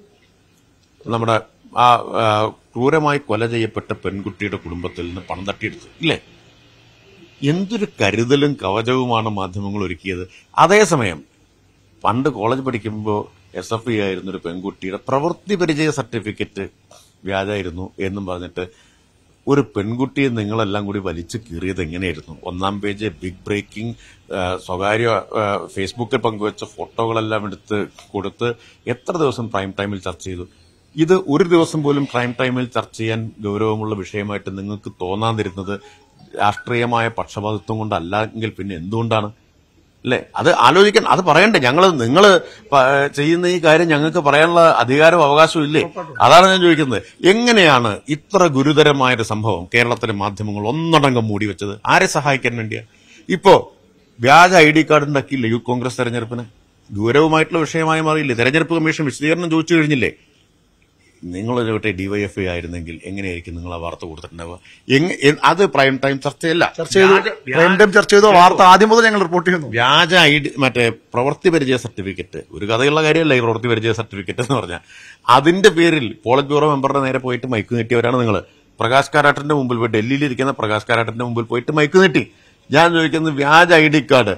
നമ്മുടെ ആ ആ, ക്രൂരമായി കൊല ചെയ്യപ്പെട്ട പെൺകുട്ടിയുടെ കുടുംബത്തിൽ നിന്ന് പണം തട്ടിയെടുത്തു ഇല്ലേ എന്തൊരു കരുതലും കവചവുമാണ് മാധ്യമങ്ങൾ ഒരുക്കിയത് അതേസമയം പണ്ട് കോളേജ് പഠിക്കുമ്പോൾ എസ് എഫ് ഇ ആയിരുന്ന ഒരു പെൺകുട്ടിയുടെ പ്രവൃത്തി പരിചയ സർട്ടിഫിക്കറ്റ് വ്യാജായിരുന്നു എന്നും പറഞ്ഞിട്ട് ഒരു പെൺകുട്ടിയെ നിങ്ങളെല്ലാം കൂടി വലിച്ചു കീറിയത് എങ്ങനെയായിരുന്നു ഒന്നാം പേജ് ബിഗ് ബ്രേക്കിംഗ് ആ, സ്വകാര്യ ആ, ഫേസ്ബുക്കിൽ പങ്കുവച്ച ഫോട്ടോകളെല്ലാം എടുത്ത് കൊടുത്ത് എത്ര ദിവസം പ്രൈം ടൈമിൽ ചർച്ച ചെയ്തു ഇത് ഒരു ദിവസം പോലും പ്രൈം ടൈമിൽ ചർച്ച ചെയ്യാൻ ഗൗരവമുള്ള വിഷയമായിട്ട് നിങ്ങൾക്ക് തോന്നാതിരുന്നത് രാഷ്ട്രീയമായ പക്ഷപാതിത്വം കൊണ്ടല്ല എങ്കിൽ പിന്നെ എന്തുകൊണ്ടാണ് അല്ലേ അത് ആലോചിക്കാൻ അത് പറയണ്ടേ ഞങ്ങള് നിങ്ങൾ ചെയ്യുന്ന ഈ കാര്യം ഞങ്ങൾക്ക് പറയാനുള്ള അധികാരവും അവകാശവും ഇല്ലേ അതാണ് ഞാൻ ചോദിക്കുന്നത് എങ്ങനെയാണ് ഇത്ര ഗുരുതരമായ ഒരു സംഭവം കേരളത്തിലെ മാധ്യമങ്ങൾ ഒന്നടങ്കം മൂടി വെച്ചത് ആരെ സഹായിക്കാൻ വേണ്ടിയാ ഇപ്പോ വ്യാജ ഐ ഡി കാർഡ് ഉണ്ടാക്കിയില്ലേ യൂത്ത് കോൺഗ്രസ് തെരഞ്ഞെടുപ്പിന് ഗൗരവമായിട്ടുള്ള വിഷയമായി മാറിയില്ലേ തെരഞ്ഞെടുപ്പ് കമ്മീഷൻ വിശദീകരണം ചോദിച്ചു കഴിഞ്ഞില്ലേ നിങ്ങളൊരു മറ്റേ ഡിവൈഎഫ്ഐ ആയിരുന്നെങ്കിൽ എങ്ങനെയായിരിക്കും നിങ്ങൾ ആ വാർത്ത കൊടുത്തിട്ടുണ്ടാവുക എങ്ങ- എ- അത് പ്രൈം ടൈം ചർച്ചയല്ല ചർച്ച ചെയ്തു വ്യാജ- പ്രൈം ടൈം ചർച്ച ചെയ്തു വാർത്ത ആദ്യം മുതൽ ഞങ്ങൾ റിപ്പോർട്ട് ചെയ്യുന്നു വ്യാജ ഐ ഡി മറ്റേ പ്രവൃത്തി പരിചയ സർട്ടിഫിക്കറ്റ് ഒരു കഥയുള്ള കാര്യമല്ല ഈ പ്രവൃത്തി പരിചയ സർട്ടിഫിക്കറ്റ് എന്ന് പറഞ്ഞാൽ അതിന്റെ പേരിൽ പോളിറ്റ് ബ്യൂറോ മെമ്പറുടെ നേരെ പോയിട്ട് മൈക്ക് നീട്ടിയവരാണ് നിങ്ങൾ പ്രകാശ് കാരാട്ടിന്റെ മുമ്പിൽ പോയി ഡൽഹിയിൽ ഇരിക്കുന്ന പ്രകാശ് കാരാട്ടിന്റെ മുമ്പിൽ പോയിട്ട് മൈക്ക് നീട്ടി ഞാൻ ചോദിക്കുന്നത് വ്യാജ I D card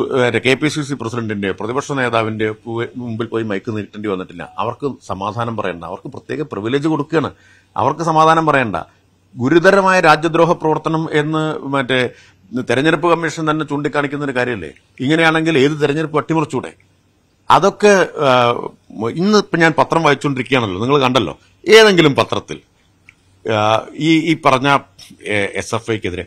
K P C C പ്രസിഡന്റിന്റെ പ്രതിപക്ഷ നേതാവിന്റെ പു- മുമ്പിൽ പോയി മൈക്ക് നീട്ടേണ്ടി വന്നിട്ടില്ല അവർക്ക് സമാധാനം പറയണ്ട അവർക്ക് പ്രത്യേക പ്രിവിലേജ് കൊടുക്കുകയാണ് അവർക്ക് സമാധാനം പറയണ്ട ഗുരുതരമായ രാജ്യദ്രോഹ പ്രവർത്തനം എന്ന് മറ്റേ തെരഞ്ഞെടുപ്പ് കമ്മീഷൻ തന്നെ ചൂണ്ടിക്കാണിക്കുന്ന ഒരു കാര്യമല്ലേ ഇങ്ങനെയാണെങ്കിൽ ഏത് തെരഞ്ഞെടുപ്പ് അട്ടിമറിച്ചൂടെ അതൊക്കെ ആ, ഇന്ന് ഇപ്പൊ ഞാൻ പത്രം വായിച്ചുകൊണ്ടിരിക്കുകയാണല്ലോ നിങ്ങൾ കണ്ടല്ലോ ഏതെങ്കിലും പത്രത്തിൽ ആ, ഈ ഈ പറഞ്ഞ എസ് എഫ് ഐക്കെതിരെ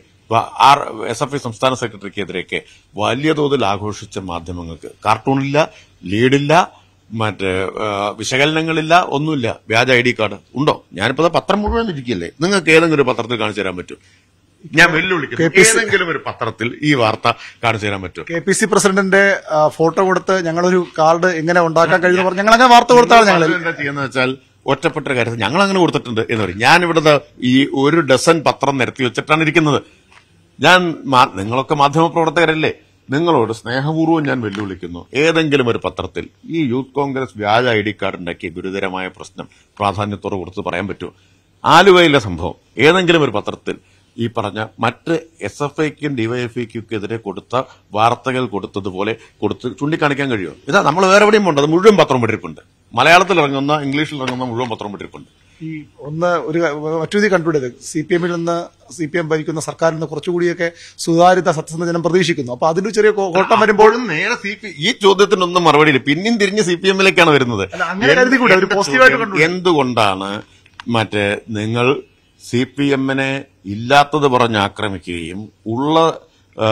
എസ് എഫ് ഐ സംസ്ഥാന സെക്രട്ടറിക്കെതിരെയൊക്കെ വലിയ തോതിൽ ആഘോഷിച്ച മാധ്യമങ്ങൾക്ക് കാർട്ടൂണില്ല ലീഡില്ല മറ്റേ ആ, വിശകലനങ്ങളില്ല ഒന്നുമില്ല വ്യാജ ഐ ഡി കാർഡ് ഉണ്ടോ ഞാനിപ്പോ ദാ പത്രം മുഴുവൻ ഇരിക്കില്ലേ നിങ്ങൾക്ക് ഏതെങ്കിലും ഒരു പത്രത്തിൽ കാണിച്ചു തരാൻ പറ്റും ഞാൻ വെല്ലുവിളിക്കുന്നു KPC ഏതെങ്കിലും ഒരു പത്രത്തിൽ ഈ വാർത്ത കാണിച്ചു തരാൻ പറ്റും കെ പി സി പ്രസിഡന്റിന്റെ ആ, ഫോട്ടോ കൊടുത്ത് ഞങ്ങളൊരു കാർഡ് എങ്ങനെ ഉണ്ടാക്കാൻ കഴിയുന്ന പറഞ്ഞു ഞങ്ങൾ അങ്ങനെ വാർത്ത കൊടുത്താണ് ഞങ്ങൾ എന്താ ചെയ്യുന്നത് വെച്ചാൽ ഒറ്റപ്പെട്ട ഒരു കാര്യത്തിൽ ഞങ്ങൾ അങ്ങനെ കൊടുത്തിട്ടുണ്ട് എന്ന് പറയും ഞാൻ ഇവിടെ ഈ ഒരു ഡസൻ പത്രം നിരത്തി വെച്ചിട്ടാണ് ഇരിക്കുന്നത് ഞാൻ മാ- നിങ്ങളൊക്കെ മാധ്യമ പ്രവർത്തകരല്ലേ നിങ്ങളോട് സ്നേഹപൂർവ്വം ഞാൻ വെല്ലുവിളിക്കുന്നു ഏതെങ്കിലും ഒരു പത്രത്തിൽ ഈ യൂത്ത് കോൺഗ്രസ് വ്യാജ ഐ ഡി കാർഡ് ഉണ്ടാക്കിയ ഗുരുതരമായ പ്രശ്നം പ്രാധാന്യത്തോടെ കൊടുത്ത് പറയാൻ പറ്റുമോ ആലുവയിലെ സംഭവം ഏതെങ്കിലും ഒരു പത്രത്തിൽ ഈ പറഞ്ഞ മറ്റ് എസ് എഫ് ഐക്കും ഡിവൈഎഫ്ഐക്കും എതിരെ കൊടുത്ത വാർത്തകൾ കൊടുത്തതുപോലെ കൊടുത്ത് ചൂണ്ടിക്കാണിക്കാൻ കഴിയുമോ ഇതാ നമ്മൾ വേറെ എവിടെയും ഉണ്ട് അത് മുഴുവൻ പത്രം വിട്ടിരിപ്പുണ്ട് മലയാളത്തിൽ ഇറങ്ങുന്ന ഇംഗ്ലീഷിൽ ഇറങ്ങുന്ന മുഴുവൻ പത്രം വിട്ടിരിപ്പുണ്ട് ഈ ഒന്ന് ഒരു മറ്റൊരു രീതി കണ്ടുപിടിയത് സി പി എമ്മിൽ നിന്ന് സി പി എം ഭരിക്കുന്ന സർക്കാരിൽ നിന്ന് കുറച്ചുകൂടിയൊക്കെ സുതാര്യത സത്യസന്ധ ജനം പ്രതീക്ഷിക്കുന്നു അപ്പൊ അതിന്റെ ചെറിയ കോ- കോട്ടം വരുമ്പോൾ അപ്പോഴും നേരെ സി പി ഈ ചോദ്യത്തിനൊന്നും മറുപടിയില്ല പിന്നെയും തിരിഞ്ഞ് സി പി എമ്മിലേക്കാണ് വരുന്നത് അല്ല, അങ്ങനെ കരുതിക്കൂടെ? ഒരു എന്റെ പോസിറ്റീവായിട്ട് ചോദ്യം, കണ്ടുകൂടെ? എന്തുകൊണ്ടാണ് മറ്റേ നിങ്ങൾ സി പി എമ്മിനെ ഇല്ലാത്തത് പറഞ്ഞ് ആക്രമിക്കുകയും ഉള്ള ആ,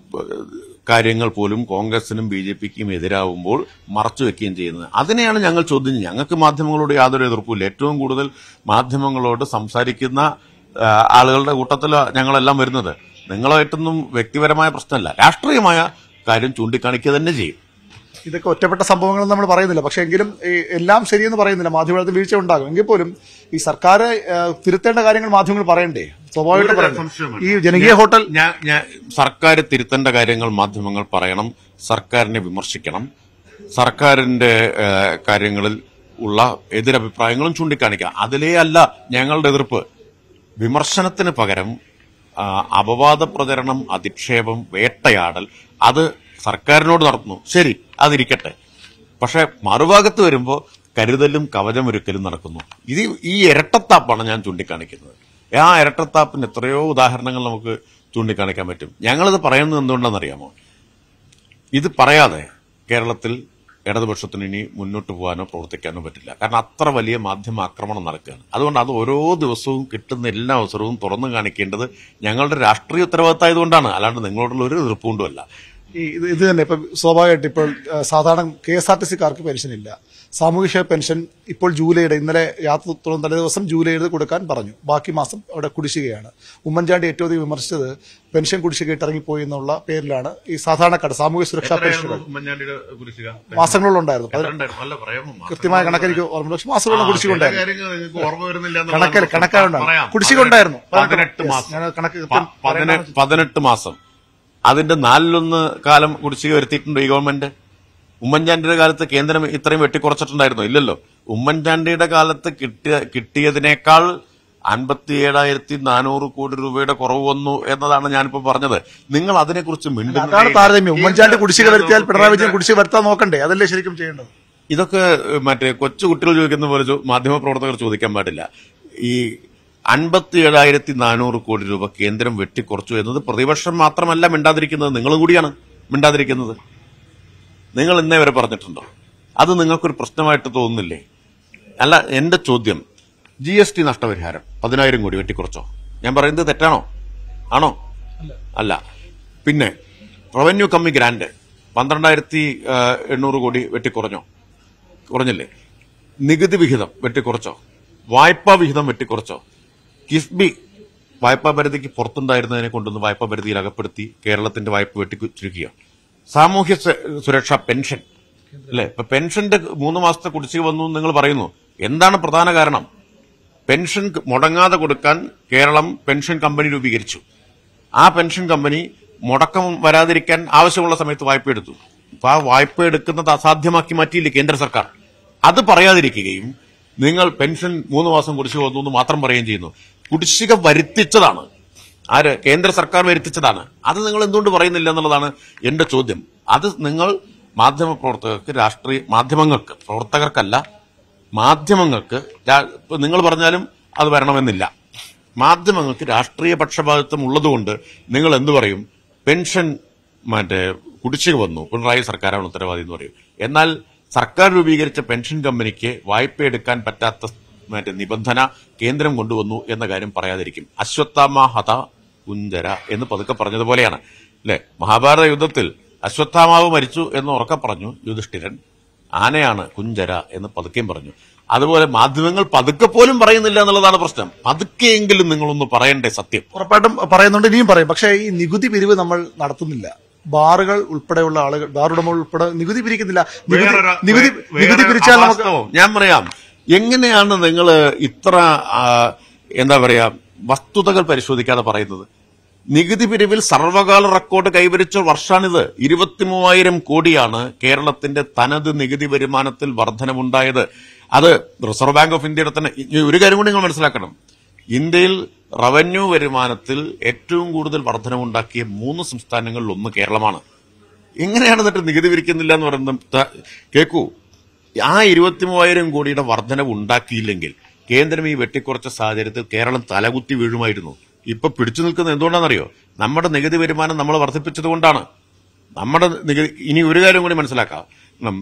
കാര്യങ്ങൾ പോലും കോൺഗ്രസിനും ബി ജെ പിക്കും എതിരാവുമ്പോൾ മറച്ചു വെക്കുകയും ചെയ്യുന്നത് അതിനെയാണ് ഞങ്ങൾ ചോദ്യം ചെയ്യുന്നത്. ഞങ്ങൾക്ക് മാധ്യമങ്ങളോട് യാതൊരു എതിർപ്പുമില്ല ഏറ്റവും കൂടുതൽ മാധ്യമങ്ങളോട് സംസാരിക്കുന്ന ആ, ആളുകളുടെ കൂട്ടത്തിൽ ഞങ്ങളെല്ലാം വരുന്നത് നിങ്ങളായിട്ടൊന്നും വ്യക്തിപരമായ പ്രശ്നമല്ല രാഷ്ട്രീയമായ കാര്യം ചൂണ്ടിക്കാണിക്കുക തന്നെ ചെയ്യും ഇതൊക്കെ ഒറ്റപ്പെട്ട സംഭവങ്ങൾ നമ്മൾ പറയുന്നില്ല പക്ഷെ എങ്കിലും ഈ എല്ലാം ശരിയെന്ന് പറയുന്നില്ല മാധ്യമത്തിൽ വീഴ്ച ഉണ്ടാകും എങ്കിൽ പോലും ഈ സർക്കാർ ആ, തിരുത്തേണ്ട കാര്യങ്ങൾ മാധ്യമങ്ങൾ പറയണ്ടേ സ്വാഭാവികമായിട്ട് ഒരു പറയണ്ടേ സംശയവുമില്ല. ഈ ജനകീയ ഹോട്ടൽ ഞാൻ ഞാൻ സർക്കാർ തിരുത്തേണ്ട കാര്യങ്ങൾ മാധ്യമങ്ങൾ പറയണം സർക്കാരിനെ വിമർശിക്കണം സർക്കാരിന്റെ ഏഹ്, കാര്യങ്ങളിൽ ഉള്ള എതിരഭിപ്രായങ്ങളും ചൂണ്ടിക്കാണിക്കാം അതിലേ അല്ല ഞങ്ങളുടെ എതിർപ്പ് വിമർശനത്തിന് പകരം ആ, അപവാദ പ്രചരണം അധിക്ഷേപം വേട്ടയാടൽ അത് സർക്കാരിനോട് നടത്തുന്നു ശരി അതിരിക്കട്ടെ പക്ഷെ മറുഭാഗത്ത് വരുമ്പോൾ കരുതലും കവചമൊരുക്കലും നടക്കുന്നു ഇത് ഈ ഇരട്ടത്താപ്പാണ് ഞാൻ ചൂണ്ടിക്കാണിക്കുന്നത് ആ ഇരട്ടത്താപ്പിന് എത്രയോ ഉദാഹരണങ്ങൾ നമുക്ക് ചൂണ്ടിക്കാണിക്കാൻ പറ്റും ഞങ്ങളിത് പറയുന്നത് എന്തുകൊണ്ടാണെന്നറിയാമോ ഇത് പറയാതെ കേരളത്തിൽ ഇടതുപക്ഷത്തിന് ഇനി മുന്നോട്ട് പോകാനോ പ്രവർത്തിക്കാനോ പറ്റില്ല കാരണം അത്ര വലിയ മാധ്യമ ആക്രമണം നടക്കുകയാണ് അതുകൊണ്ട് അത് ഓരോ ദിവസവും കിട്ടുന്ന എല്ലാ അവസരവും തുറന്നു കാണിക്കേണ്ടത് ഞങ്ങളുടെ രാഷ്ട്രീയ ഉത്തരവാദിത്തമായതുകൊണ്ടാണ് അല്ലാണ്ട് നിങ്ങളോടുള്ള ഒരു എതിർപ്പുകൊണ്ടുമല്ല ഈ ഇത് ഇത് തന്നെ ഇപ്പൊ സ്വാഭാവികമായിട്ട് ഇപ്പോൾ ആ, സാധാരണ കെ എസ് ആർ ടി സിക്കാർക്ക് പെൻഷൻ ഇല്ല സാമൂഹ്യ പെൻഷൻ ഇപ്പോൾ ജൂലൈയുടെ ഇന്നലെ യാത്ര തുടർന്ന തലേ ദിവസം ജൂലൈയുടെ കൊടുക്കാൻ പറഞ്ഞു ബാക്കി മാസം അവിടെ കുടിശ്ശികയാണ് ഉമ്മൻചാണ്ടി ഏറ്റവും അധികം വിമർശിച്ചത് പെൻഷൻ കുടിശ്ശികയിട്ട് ഇറങ്ങിപ്പോയി എന്നുള്ള പേരിലാണ് ഈ സാധാരണക്കാരുടെ സാമൂഹ്യ സുരക്ഷാ പെൻഷനുകൾ ഉമ്മൻചാണ്ടിയുടെ കുരിശിക മാസങ്ങളോളം ഉണ്ടായിരുന്നു അത് അല്ല പറയാമോ കൃത്യമായ കണക്കെനിക്ക് ഓർമ്മ പക്ഷെ മാസങ്ങളോളം കുടിശ്ശിക ഉണ്ടായിരുന്നു ഓർമ്മ വരുന്നില്ല കണക്കല്ല കണക്കാണ്ടാണ് കുടിശ്ശിക ഉണ്ടായിരുന്നു പതിനെട്ട് Yes, മാസം ഞാൻ കണക്ക് പ- കൃത്യം പതിനെ- പതിനെട്ട് മാസം അതിന്റെ നാലിലൊന്ന് കാലം കുടിശ്ശിക വരുത്തിയിട്ടുണ്ടോ ഈ ഗവൺമെന്റ് ഉമ്മൻചാണ്ടിയുടെ കാലത്ത് കേന്ദ്രം ഇത്രയും വെട്ടിക്കുറച്ചിട്ടുണ്ടായിരുന്നോ ഇല്ലല്ലോ ഉമ്മൻചാണ്ടിയുടെ കാലത്ത് കിട്ടിയ കിട്ടിയതിനേക്കാൾ അൻപത്തി ഏഴായിരത്തി നാനൂറ് കോടി രൂപയുടെ കുറവ് വന്നു എന്നതാണ് ഞാനിപ്പോ പറഞ്ഞത് നിങ്ങൾ അതിനെക്കുറിച്ച് മിണ്ടുന്നതേ അതാണ് താരതമ്യം ഉമ്മൻചാണ്ടി കുടിശ്ശിക കേന്ദ്ര- വരുത്തിയാൽ പിണറായി വിജയൻ കുടിശ്ശിക വരുത്താൻ നോക്കണ്ടേ അതല്ലേ ശരിക്കും ചെയ്യേണ്ടത് ഇതൊക്കെ ഏഹ്, മറ്റേ കൊച്ചു കുട്ടികൾ ചോദിക്കുന്ന പോലെ ചോ- മാധ്യമപ്രവർത്തകർ ചോദിക്കാൻ പാടില്ല ഈ അൻപത്തി ഏഴായിരത്തി നാനൂറ് കോടി രൂപ കേന്ദ്രം വെട്ടിക്കുറച്ചു എന്നത് പ്രതിപക്ഷം മാത്രമല്ല മിണ്ടാതിരിക്കുന്നത് നിങ്ങളും കൂടിയാണ് മിണ്ടാതിരിക്കുന്നത് നിങ്ങൾ ഇന്നേ വരെ പറഞ്ഞിട്ടുണ്ടോ അത് നിങ്ങൾക്കൊരു പ്രശ്നമായിട്ട് തോന്നുന്നില്ലേ അല്ല എന്റെ ചോദ്യം ജി എസ് ടി നഷ്ടപരിഹാരം പതിനായിരം കോടി വെട്ടിക്കുറച്ചോ ഞാൻ പറയുന്നത് തെറ്റാണോ ആണോ അല്ല പിന്നെ റവന്യൂ കമ്മി ഗ്രാന്റ് പന്ത്രണ്ടായിരത്തി ആ, എണ്ണൂറ് കോടി വെട്ടിക്കുറഞ്ഞോ കുറഞ്ഞില്ലേ നികുതി വിഹിതം വെട്ടിക്കുറച്ചോ വായ്പാ വിഹിതം വെട്ടിക്കുറച്ചോ കിഫ്ബി വായ്പാ പരിധിക്ക് പുറത്തുണ്ടായിരുന്നതിനെ കൊണ്ടുവന്ന് വായ്പാ പരിധിയിൽ അകപ്പെടുത്തി കേരളത്തിന്റെ വായ്പ വെട്ടിച്ചുരുക്കുക സാമൂഹ്യ സ- സുരക്ഷാ പെൻഷൻ അല്ലെ ഇപ്പൊ പെൻഷന്റെ മൂന്ന് മാസത്തെ കുടിശ്ശിക വന്നു എന്ന് നിങ്ങൾ പറയുന്നു എന്താണ് പ്രധാന കാരണം പെൻഷൻ മുടങ്ങാതെ കൊടുക്കാൻ കേരളം പെൻഷൻ കമ്പനി രൂപീകരിച്ചു ആ പെൻഷൻ കമ്പനി മുടക്കം വരാതിരിക്കാൻ ആവശ്യമുള്ള സമയത്ത് വായ്പ എടുത്തു അപ്പൊ ആ വായ്പ എടുക്കുന്നത് അസാധ്യമാക്കി മാറ്റിയില്ലേ കേന്ദ്ര സർക്കാർ അത് പറയാതിരിക്കുകയും നിങ്ങൾ പെൻഷൻ മൂന്ന് മാസം കുടിശ്ശിക വന്നു എന്ന് മാത്രം പറയുകയും ചെയ്യുന്നു കുടിശ്ശിക വരുത്തിച്ചതാണ് ആര് കേന്ദ്ര സർക്കാർ വരുത്തിച്ചതാണ് അത് നിങ്ങൾ എന്തുകൊണ്ട് പറയുന്നില്ല എന്നുള്ളതാണ് എന്റെ ചോദ്യം അത് നിങ്ങൾ മാധ്യമ പ്രവർത്തകർക്ക് രാഷ്ട്രീയ മാധ്യമങ്ങൾക്ക് പ്രവർത്തകർക്കല്ല മാധ്യമങ്ങൾക്ക് രാ- ഇപ്പൊ നിങ്ങൾ പറഞ്ഞാലും അത് വരണമെന്നില്ല മാധ്യമങ്ങൾക്ക് രാഷ്ട്രീയ പക്ഷപാതിത്വം ഉള്ളതുകൊണ്ട് നിങ്ങൾ എന്തു പറയും പെൻഷൻ മറ്റേ കുടിശ്ശിക വന്നു പിണറായി സർക്കാരാണ് ഉത്തരവാദി എന്ന് പറയും എന്നാൽ സർക്കാർ രൂപീകരിച്ച പെൻഷൻ കമ്പനിക്ക് വായ്പ എടുക്കാൻ പറ്റാത്ത മറ്റേ നിബന്ധന കേന്ദ്രം കൊണ്ടുവന്നു എന്ന കാര്യം പറയാതിരിക്കും അശ്വത്ഥാമ ഹത കുഞ്ചര എന്ന് പതുക്കെ പറഞ്ഞതുപോലെയാണ് അല്ലെ മഹാഭാരത യുദ്ധത്തിൽ അശ്വത്ഥാമാവ് മരിച്ചു എന്ന് ഉറക്കെ പറഞ്ഞു യുധിഷ്ഠിരൻ ആനയാണ് കുഞ്ചര എന്ന് പതുക്കെയും പറഞ്ഞു അതുപോലെ മാധ്യമങ്ങൾ പതുക്കെ പോലും പറയുന്നില്ല എന്നുള്ളതാണ് പ്രശ്നം പതുക്കെയെങ്കിലും നിങ്ങളൊന്ന് പറയണ്ടേ സത്യം ഉറപ്പായിട്ടും പറയുന്നുണ്ട് ഇനിയും പറയും പക്ഷേ ഈ നികുതി പിരിവ് നമ്മൾ നടത്തുന്നില്ല ബാറുകൾ ഉൾപ്പെടെയുള്ള ആളുകൾ ബാർ ഉടമകൾ ഉൾപ്പെടെ നികുതി പിരിക്കുന്നില്ല നികുതി വേറൊരു- നികുതി വേ- നികുതി വേറൊരു പിരിച്ചാൽ നമുക്ക് അവാസ്തവം. ഞാൻ പറയാം എങ്ങനെയാണ് നിങ്ങൾ ഇത്ര ആ, എന്താ പറയാ വസ്തുതകൾ പരിശോധിക്കാതെ പറയുന്നത് നികുതി പിരിവിൽ സർവകാല റെക്കോർഡ് കൈവരിച്ച വർഷാണിത് ഇരുപത്തിമൂവായിരം കോടിയാണ് കേരളത്തിന്റെ തനത് നികുതി വരുമാനത്തിൽ വർധനമുണ്ടായത് അത് റിസർവ് ബാങ്ക് ഓഫ് ഇന്ത്യയുടെ തന്നെ ഈ ഒരു കാര്യം കൂടി നിങ്ങൾ മനസ്സിലാക്കണം ഇന്ത്യയിൽ റവന്യൂ വരുമാനത്തിൽ ഏറ്റവും കൂടുതൽ വർധനമുണ്ടാക്കിയ മൂന്ന് സംസ്ഥാനങ്ങളിൽ ഒന്ന് കേരളമാണ് എങ്ങനെയാണ് എന്നിട്ട് നികുതി പിരിക്കുന്നില്ല എന്ന് പറയുന്നത് ത- കേക്കൂ ആ ഇരുപത്തി മൂവായിരം കോടിയുടെ വർധനവ് ഉണ്ടാക്കിയില്ലെങ്കിൽ കേന്ദ്രം ഈ വെട്ടിക്കുറച്ച സാഹചര്യത്തിൽ കേരളം തലകുത്തി വീഴുമായിരുന്നു ഇപ്പൊ പിടിച്ചു നിൽക്കുന്നത് എന്തുകൊണ്ടാണെന്നറിയോ നമ്മുടെ നികുതി വരുമാനം നമ്മൾ വർദ്ധിപ്പിച്ചത് കൊണ്ടാണ് നമ്മുടെ നികുതി ഇനി ഒരു കാര്യം കൂടി മനസ്സിലാക്കാം ഉം,